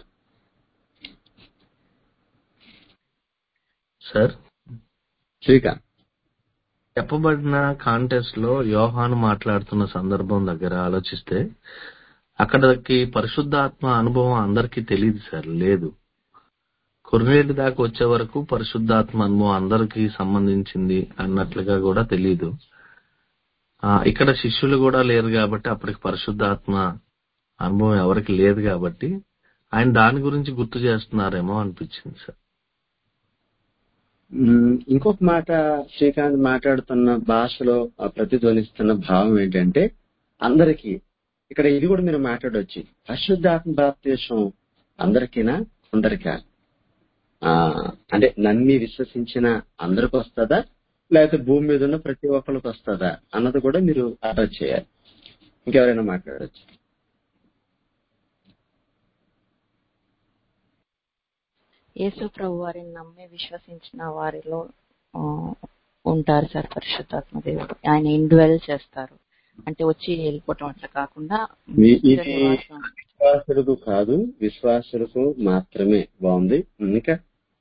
సార్ శ్రీకాంత్ చెప్పబడిన కాంటెస్ట్ లో యోహాను మాట్లాడుతున్న సందర్భం దగ్గర ఆలోచిస్తే అక్కడికి పరిశుద్ధాత్మ అనుభవం అందరికీ తెలియదు సార్ లేదు కొర్నేటి దాకా వచ్చే వరకు పరిశుద్ధాత్మ అనుభవం అందరికీ సంబంధించింది అన్నట్లుగా కూడా తెలియదు ఆ, ఇక్కడ శిష్యులు కూడా లేరు కాబట్టి అప్పటికి పరిశుద్ధాత్మ అనుభవం ఎవరికి లేదు కాబట్టి ఆయన దాని గురించి గుర్తు చేస్తున్నారేమో అనిపించింది సార్ మ్మ్. ఇంకొక మాట శ్రీకాంత్ మాట్లాడుతున్న భాషలో ఆ ప్రతిధ్వనిస్తున్న భావం ఏంటంటే అందరికీ ఇక్కడ ఇది కూడా మీరు మాట్లాడొచ్చు పరిశుద్ధాత్మ బాప్తీసం అందరికీనా అందరికా ఆ అంటే నమ్మి విశ్వసించిన అందరికి వస్తుందా లేకపోతే భూమి మీద ఉన్న ప్రతి ఒక్కరికి వస్తుందా అన్నది కూడా మీరు అడ్రస్ చేయాలి ఇంకెవరైనా మాట్లాడొచ్చు యేసు ప్రభు వారిని నమ్మి విశ్వసించిన వారిలో ఆ, ఉంటారు సార్ పరిశుద్ధాత్మ దేవుడు ఆయన ఇండ్వెల్ చేస్తారు అంటే వచ్చి వెళ్ళిపోవటం అట్లా కాకుండా మీ- నిత్య ఇది నివాసం విశ్వాసులకు కాదు విశ్వాసులకు మాత్రమే బాగుంది ఇంకా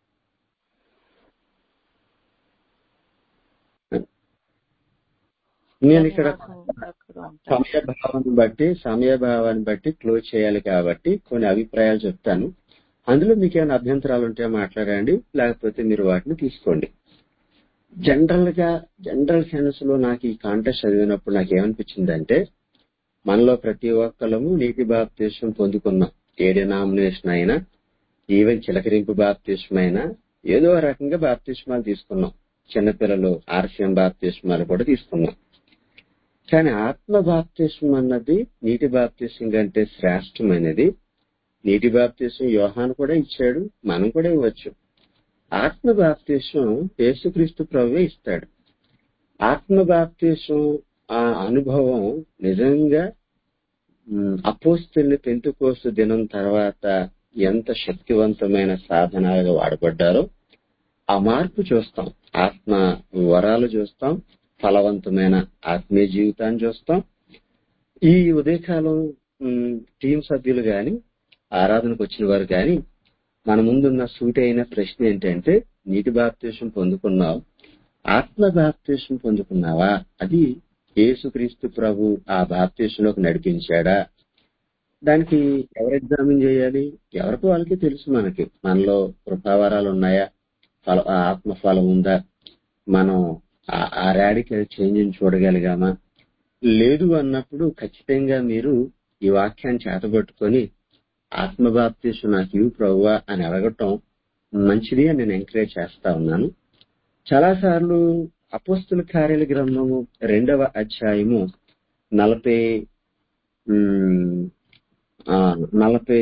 నేను ఇక్కడ నివాసం అక్కడ ఉంటారు సమయభావాన్ని బట్టి సమయభావాన్ని బట్టి క్లోజ్ చేయాలి కాబట్టి కొన్ని అభిప్రాయాలు చెప్తాను అందులో మీకు ఏమైనా అభ్యంతరాలు ఉంటే మాట్లాడండి లేకపోతే మీరు వాటిని తీసుకోండి జనరల్ గా జనరల్ సెన్స్ లో నాకు ఈ కాంటెస్ట్ చదివినప్పుడు నాకు ఏమనిపించిందంటే మనలో ప్రతి ఒక్కళ్ళము నీటి బాప్తీసం పొందుకున్నాం ఏ డినామినేషన్ అయినా ఈవెన్ చిలకరింపు బాప్తీసం అయినా ఏదో రకంగా బాప్తిస్మాలు తీసుకున్నాం చిన్నపిల్లలు ఆర్సిఎం బాప్తిస్మాలు కూడా తీసుకున్నాం కానీ ఆత్మ బాప్తిస్మం అన్నది నీటి బాప్తిస్మం కంటే శ్రేష్టమైనది నీటి బాప్తిస్మం యోహాను కూడా ఇచ్చాడు మనం కూడా ఇవ్వచ్చు ఆత్మ బాప్తిస్మం యేసుక్రీస్తు ప్రభువే ఇస్తాడు ఆత్మ బాప్తిస్మం ఆ అనుభవం నిజంగా అపోస్తుల్ని పెంతుకోసు దినం తర్వాత ఎంత శక్తివంతమైన సాధనాలుగా వాడబడ్డారో ఆ మార్పు చూస్తాం ఆత్మ వరాలు చూస్తాం ఫలవంతమైన ఆత్మీయ జీవితాన్ని చూస్తాం ఈ ఉదయకాలం ఉమ్, టీం సభ్యులు గాని ఆరాధనకు వచ్చిన వారు గాని మన ముందున్న సూటైన ప్రశ్న ఏంటంటే నీటి బాప్తీసం పొందుకున్నావు ఆత్మ బాప్తీసం పొందుకున్నావా అది యేసుక్రీస్తు ప్రభు ఆ బాప్తీసంలోకి నడిపించాడా దానికి ఎవరు ఎగ్జామిన్ చేయాలి ఎవరికి వాళ్ళకి తెలుసు మనకి మనలో కృపావరాలు ఉన్నాయా ఫల ఆత్మ ఫలం ఉందా మనం ఆ- ఆ రాడికల్ చేంజ్ చూడగలిగామా లేదు అన్నప్పుడు ఖచ్చితంగా మీరు ఈ వాక్యాన్ని చేతబట్టుకొని ఆత్మబాప్తీసు నాకు ఇవి ప్రభువా అని అడగటం మంచిది అని నేను ఎంకరేజ్ చేస్తా ఉన్నాను చాలా సార్లు అపోస్తుల కార్యాల గ్రంథము రెండవ అధ్యాయము నలభై ఉమ్, ఆ, నలభై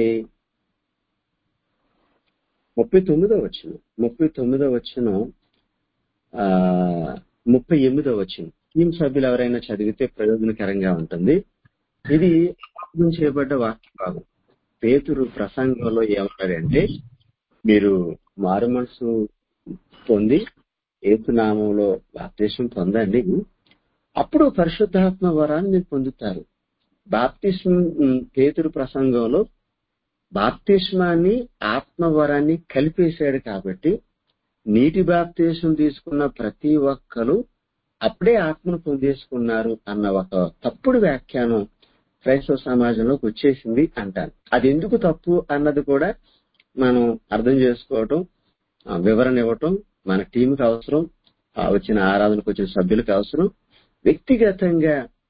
ముప్పై తొమ్మిదో వచ్చిన ముప్పై తొమ్మిదో వచ్చిన ఆ ముప్పై ఎనిమిదో వచ్చిన టీం సభ్యులు ఎవరైనా చదివితే ప్రయోజనకరంగా ఉంటుంది ఇది అర్థం చేయబడ్డ వాక్య భాగం పేతురు ప్రసంగంలో ఏమంటారంటే మీరు మారు మనసు పొంది ఏసునామంలో బాప్తిష్యం పొందండి అప్పుడు పరిశుద్ధాత్మ వరాన్ని మీరు పొందుతారు బాప్తిష్మం ఉమ్, పేతురు ప్రసంగంలో బాప్తిష్మాన్ని ఆత్మ వరాన్ని కలిపేశాడు కాబట్టి నీటి బాప్తీసం తీసుకున్న ప్రతి ఒక్కరు అప్పుడే ఆత్మను పొందేసుకున్నారు అన్న ఒక తప్పుడు వ్యాఖ్యానం క్రైస్తవ సమాజంలోకి వచ్చేసింది అంటాను అది ఎందుకు తప్పు అన్నది కూడా మనం అర్థం చేసుకోవటం ఆ, వివరణ ఇవ్వటం మన టీంకి అవసరం ఆ, వచ్చిన ఆరాధనకు వచ్చిన సభ్యులకు అవసరం వ్యక్తిగతంగా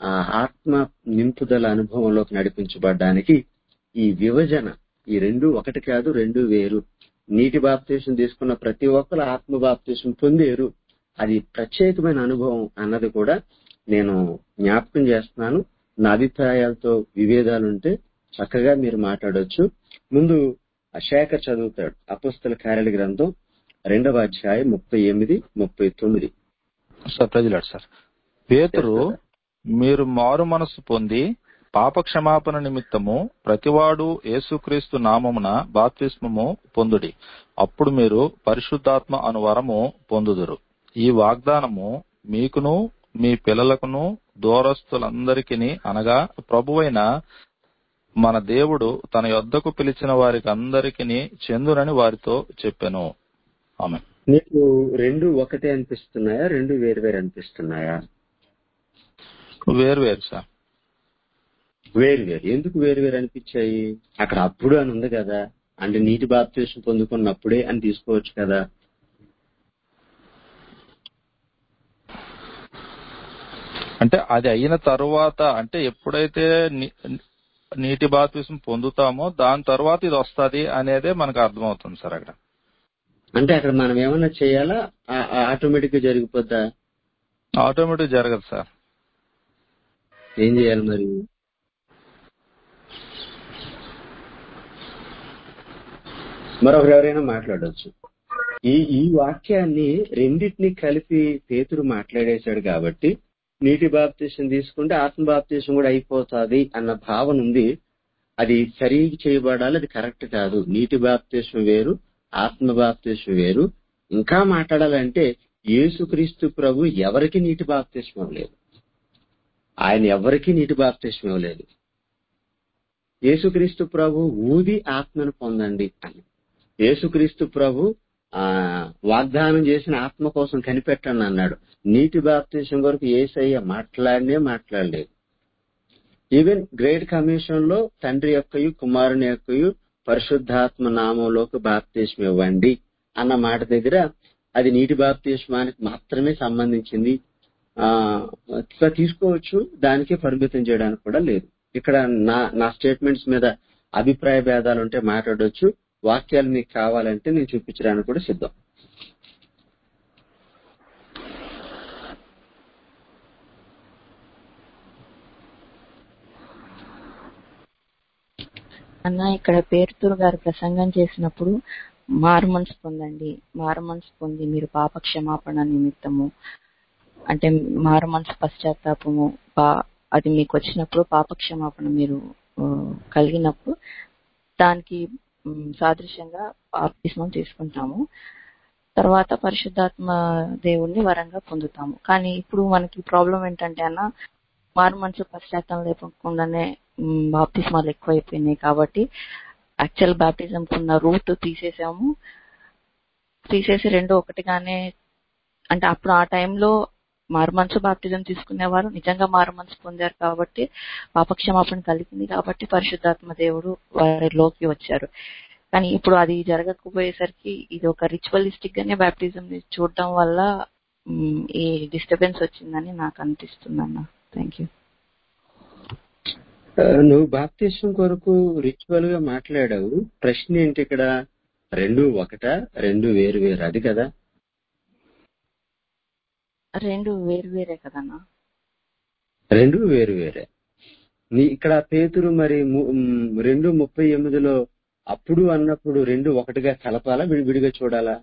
ఆ ఆత్మ నింపుదల అనుభవంలోకి నడిపించబడడానికి ఈ విభజన ఈ రెండు ఒకటి కాదు రెండు వేరు నీటి బాప్తీసం తీసుకున్న ప్రతి ఒక్కరు ఆత్మ బాప్తీసం పొందేరు అది ప్రత్యేకమైన అనుభవం అన్నది కూడా నేను జ్ఞాపకం చేస్తున్నాను నా అభిప్రాయాలతో విభేదాలుంటే చక్కగా మీరు మాట్లాడొచ్చు ముందు ఆ శేఖర్ చదువుతాడు అపుస్తల కార్యాల గ్రంథం రెండవ అధ్యాయం ముప్పై ఎనిమిది ముప్పై తొమ్మిది సార్ ప్రజలాడు సార్ పేతురు మీరు మారు మనస్సు పొంది పాప క్షమాపణ నిమిత్తము ప్రతివాడు యేసుక్రీస్తు నామమున బాప్తిస్మము పొందుడి అప్పుడు మీరు పరిశుద్ధాత్మ అను వరము పొందుదురు ఈ వాగ్దానము మీకును మీ పిల్లలకును దూరస్తులందరికీ అనగా ప్రభువైన మన దేవుడు తన యొద్దకు పిలిచిన వారికి అందరికీ చెందునని వారితో చెప్పెను ఆమె నీకు రెండు ఒకటే అనిపిస్తున్నాయా రెండు వేరు వేరు అనిపిస్తున్నాయా వేరు వేరు సార్ వేరు వేరు ఎందుకు వేరు వేరు అనిపించాయి అక్కడ అప్పుడు అని ఉంది కదా అంటే నీటి బాప్తీసం పొందుకున్నప్పుడే అని తీసుకోవచ్చు కదా అంటే అది అయిన తరువాత అంటే ఎప్పుడైతే ని- నీటి బాప్తిసం పొందుతామో దాని తర్వాత ఇది వస్తది అనేదే మనకు అర్థమవుతుంది సార్ అక్కడ అంటే అక్కడ మనం ఏమన్నా చేయాలా ఆటోమేటిక్ గా జరిగిపోద్దా ఆటోమేటిక్ జరగదు సార్ ఏం చేయాలి మరి మరొకరు ఎవరైనా మాట్లాడొచ్చు ఈ ఈ వాక్యాన్ని రెండింటిని కలిపి పేతురు మాట్లాడేశాడు కాబట్టి నీటి బాప్తీసం తీసుకుంటే ఆత్మ బాప్తీసం కూడా అయిపోతుంది అన్న భావన ఉంది అది సరి చేయబడాలి అది కరెక్ట్ కాదు నీటి బాప్తీసం వేరు ఆత్మ బాప్తీసం వేరు ఇంకా మాట్లాడాలంటే యేసుక్రీస్తు ప్రభు ఎవరికి నీటి బాప్తీసం ఇవ్వలేదు ఆయన ఎవరికి నీటి బాప్తీసం ఇవ్వలేదు యేసుక్రీస్తు ప్రభు ఊది ఆత్మను పొందండి అని యేసుక్రీస్తు ప్రభు ఆ వాగ్దానం చేసిన ఆత్మ కోసం కనిపెట్టండి అన్నాడు నీటి బాప్తీసం వరకు ఏసయ్య మాట్లాడనే మాట్లాడలేదు ఈవెన్ గ్రేట్ కమిషన్ లో తండ్రి యొక్కయు కుమారుని యొక్కయు పరిశుద్ధాత్మ నామంలోకి బాప్తీసం ఇవ్వండి అన్న మాట దగ్గర అది నీటి బాప్తీస్మానికి మాత్రమే సంబంధించింది ఆ ఇట్లా తీసుకోవచ్చు దానికే పరిమితం చేయడానికి కూడా లేదు ఇక్కడ నా నా స్టేట్మెంట్స్ మీద అభిప్రాయ భేదాలు ఉంటే మాట్లాడొచ్చు వాక్యాలు మీకు కావాలంటే నేను చూపించడానికి కూడా సిద్ధం అన్న ఇక్కడ పేరుతూరు గారు ప్రసంగం చేసినప్పుడు మారుమనసు పొందండి మారుమనసు పొంది మీరు పాప క్షమాపణ నిమిత్తము అంటే మారుమనసు పశ్చాత్తాపము పా- అది మీకు వచ్చినప్పుడు పాప క్షమాపణ మీరు ఆ, కలిగినప్పుడు దానికి మ్, సాదృశ్యంగా బాప్తిస్మం తీసుకుంటాము తర్వాత పరిశుద్ధాత్మ దేవుణ్ణి వరంగా పొందుతాము కానీ ఇప్పుడు మనకి ప్రాబ్లం ఏంటంటే అన్న మారు మనసు పశ్చాత్తం లేకుండానే మ్, బాప్తిస్మాలు ఎక్కువైపోయినాయి కాబట్టి యాక్చువల్ బాప్టిజం ఉన్న రూట్ తీసేసాము తీసేసి రెండు ఒకటిగానే అంటే అప్పుడు ఆ టైంలో మారుమనసు బాప్తిజం తీసుకునేవారు నిజంగా మారుమనసు పొందారు కాబట్టి పాపక్షమాపణ కలిగింది కాబట్టి పరిశుద్ధాత్మ దేవుడు వారిలోకి వచ్చారు కానీ ఇప్పుడు అది జరగకపోయేసరికి ఇది ఒక రిచువలిస్టిక్ గానే బాప్టిజం చూడటం వల్ల మ్, ఈ డిస్టర్బెన్స్ వచ్చిందని నాకు అనిపిస్తుంది అన్న థ్యాంక్ యూ ఆ, నువ్వు బాప్తీసం కొరకు రిచువల్ గా మాట్లాడావు ప్రశ్న ఏంటి ఇక్కడ రెండు ఒకట రెండు వేరు వేరు అది కదా రెండు వేరు వేరే కదన్నా రెండు వేరు వేరే నీ ఇక్కడ పేతురు మరి ము- మ్, రెండు ముప్పై ఎనిమిదిలో అప్పుడు అన్నప్పుడు రెండు ఒకటిగా కలపాలా విడివిడిగా చూడాలా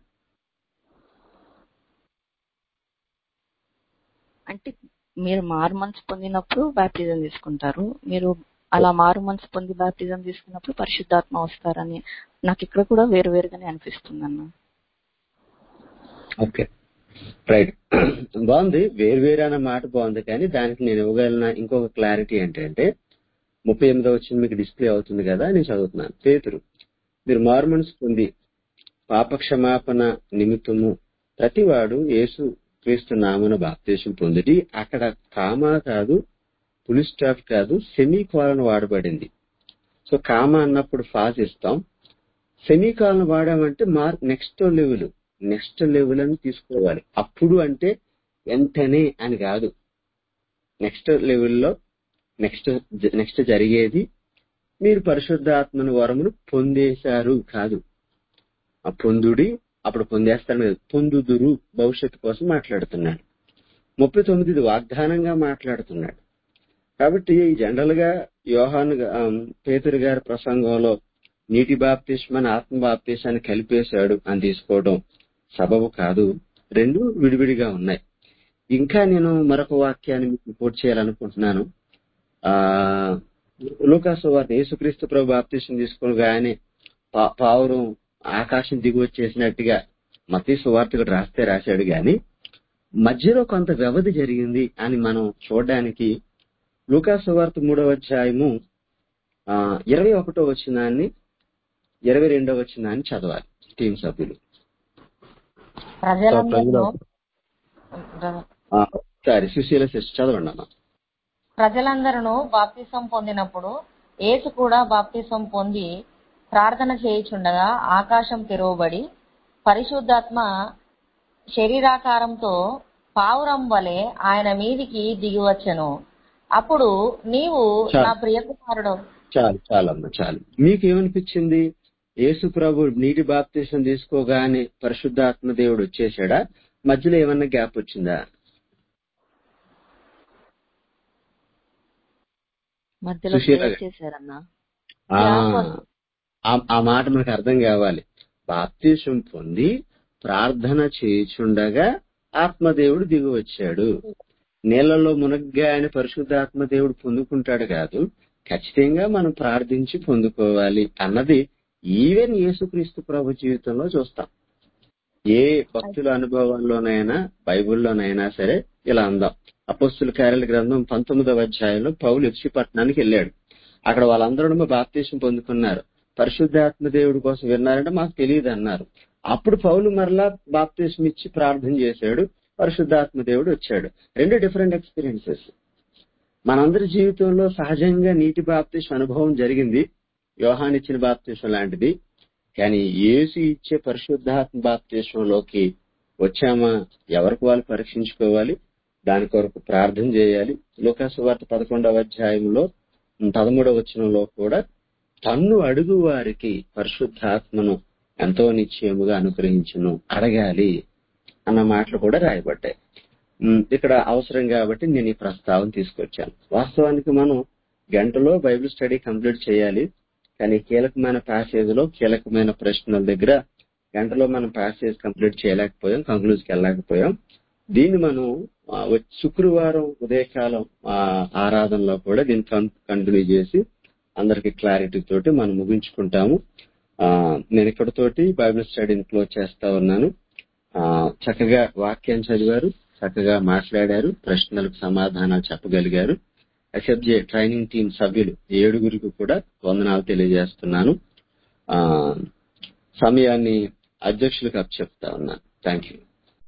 అంటే మీరు మారు మనసు పొందినప్పుడు బాప్టిజం తీసుకుంటారు మీరు అలా మారు మనసు పొంది బాప్టిజం తీసుకున్నప్పుడు పరిశుద్ధాత్మ వస్తారని నాకు ఇక్కడ కూడా వేరు వేరుగానే అనిపిస్తుంది అన్న ఓకే రైట్ బాగుంది వేరు వేరు అన్న మాట బాగుంది కానీ దానికి నేను ఇవ్వగలిగిన ఇంకొక క్లారిటీ ఏంటంటే ముప్పై ఎనిమిదో వచ్చిన మీకు డిస్ప్లే అవుతుంది కదా నేను చదువుతున్నాను పేతురు మీరు మారు మనసు పొంది పాప క్షమాపణ నిమిత్తము ప్రతివాడు యేసు క్రీస్తు నామన బాప్తీసం పొందిటి అక్కడ కామా కాదు పులి స్టాఫ్ కాదు సెమీ కాలన్ వాడబడింది సో కామా అన్నప్పుడు ఫాస్ ఇస్తాం సెమీ కాలన్ వాడామంటే మార్ నెక్స్ట్ లెవెల్ నెక్స్ట్ లెవెల్ అని తీసుకోవాలి అప్పుడు అంటే వెంటనే అని కాదు నెక్స్ట్ లెవెల్లో నెక్స్ట్ నెక్స్ట్ జరిగేది మీరు పరిశుద్ధాత్మను వరమును పొందేశారు కాదు ఆ పొందుడి అప్పుడు పొందేస్తాను కదా పొందుదురు భవిష్యత్తు కోసం మాట్లాడుతున్నాడు ముప్పై తొమ్మిది ఇది వాగ్దానంగా మాట్లాడుతున్నాడు కాబట్టి జనరల్ గా యోహాన్ గా- ఆ, పేతురు గారి ప్రసంగంలో నీటి బాప్తిష్మని ఆత్మ బాప్తిష్మాన్ని కలిపేశాడు అని తీసుకోవడం సబబు కాదు రెండు విడివిడిగా ఉన్నాయి ఇంకా నేను మరొక వాక్యాన్ని మీకు రిపోర్ట్ చేయాలనుకుంటున్నాను ఆ లూకాసు వారిని యేసుక్రీస్తు ప్రభు బాప్తిష్టం తీసుకోగానే పా- పావురం ఆకాశం దిగి వచ్చేసినట్టుగా మతీ సువార్తకుడు రాస్తే రాశాడు గాని మధ్యలో కొంత వ్యవధి జరిగింది అని మనం చూడడానికి లూకాసు వార్త మూడవ అధ్యాయము ఆ, ఇరవై ఒకటో వచ్చినాన్ని ఇరవై రెండో వచ్చినాన్ని చదవాలి టీం సభ్యులు ప్రజలందరూ ఆ, సరే సుశీల సిస్టర్ చదవండి అమ్మా ప్రజలందరూ బాప్తిసం పొందినప్పుడు యేసు కూడా బాప్తిసం పొంది ప్రార్థన చేయుచుండగా ఆకాశం తెరవబడి పరిశుద్ధాత్మ శరీరాకారంతో పావురం వలె ఆయన మీదికి దిగివచ్చెను అప్పుడు నీవు చాలు. నా ప్రియకుమారుడు చాలు చాలమ్మా చాలు మీకు ఏమనిపించింది యేసు ప్రభు నీటి బాప్తీసం తీసుకోగానే పరిశుద్ధాత్మ దేవుడు వచ్చేసాడా మధ్యలో ఏమన్నా గ్యాప్ వచ్చిందా మధ్యలో సుశీల ప్రేయర్ గారు. చేశారన్నా ఆ, గ్యాప్ ఆ- ఆ మాట మనకు అర్థం కావాలి బాప్తీసం పొంది ప్రార్థన చేయుచుండగా ఆత్మదేవుడు దిగి వచ్చాడు నీళ్లలో మునగ్గాయని పరిశుద్ధాత్మ దేవుడు పొందుకుంటాడు కాదు ఖచ్చితంగా మనం ప్రార్థించి పొందుకోవాలి అన్నది ఈవెన్ యేసుక్రీస్తు ప్రభు జీవితంలో చూస్తాం ఏ భక్తుల అనుభవాల్లోనైనా బైబిల్లోనైనా సరే ఇలా అందాం అపోస్తుల కార్యాల గ్రంథం పంతొమ్మిదవ అధ్యాయంలో పౌలు ఎఫ్సి పట్టణానికి వెళ్ళాడు అక్కడ వాళ్ళందరూ బాప్తీసం పొందుకున్నారు పరిశుద్ధాత్మ దేవుడి కోసం విన్నారంటే మాకు తెలియదు అన్నారు అప్పుడు పౌలు మరలా బాప్తీసం ఇచ్చి ప్రార్థన చేశాడు పరిశుద్ధాత్మ దేవుడు వచ్చాడు రెండు డిఫరెంట్ ఎక్స్పీరియన్సెస్ మనందరి జీవితంలో సహజంగా నీటి బాప్తీసం అనుభవం జరిగింది యోహాన్ ఇచ్చిన బాప్తీసం లాంటిది కానీ యేసు ఇచ్చే పరిశుద్ధాత్మ బాప్తీసంలోకి వచ్చామా ఎవరికి వాళ్ళు పరీక్షించుకోవాలి దాని కొరకు ప్రార్థన చేయాలి లోకాసు వార్త పదకొండవ అధ్యాయంలో పదమూడవ వచనంలో కూడా తన్ను అడుగు వారికి పరిశుద్ధాత్మను ఎంతో నిశ్చయముగా అనుగ్రహించును అడగాలి అన్న మాటలు కూడా రాయబడ్డాయి ఉమ్, ఇక్కడ అవసరం కాబట్టి నేను ఈ ప్రస్తావన తీసుకొచ్చాను వాస్తవానికి మనం గంటలో బైబిల్ స్టడీ కంప్లీట్ చేయాలి కానీ కీలకమైన ప్యాసేజ్ లో కీలకమైన ప్రశ్నల దగ్గర గంటలో మనం ప్యాసేజ్ కంప్లీట్ చేయలేకపోయాం కంక్లూజ్ కి వెళ్ళలేకపోయాం దీన్ని మనం ఆ, వచ్చే శుక్రవారం ఉదయకాలం ఆ, ఆరాధనలో కూడా దీన్ని కంటిన్యూ చేసి అందరికి క్లారిటీ తోటి మనం ముగించుకుంటాము ఆ, నేను ఇక్కడతోటి బైబిల్ స్టడీని క్లోజ్ చేస్తా ఉన్నాను ఆ, చక్కగా వాక్యం చదివారు చక్కగా మాట్లాడారు ప్రశ్నలకు సమాధానాలు చెప్పగలిగారు ఎస్ఎఫ్జే ట్రైనింగ్ టీం సభ్యులు ఏడుగురికి కూడా వందనాలు తెలియజేస్తున్నాను ఆ సమయాన్ని అధ్యక్షులకు అప్పచెప్తా ఉన్నాను థ్యాంక్ యూ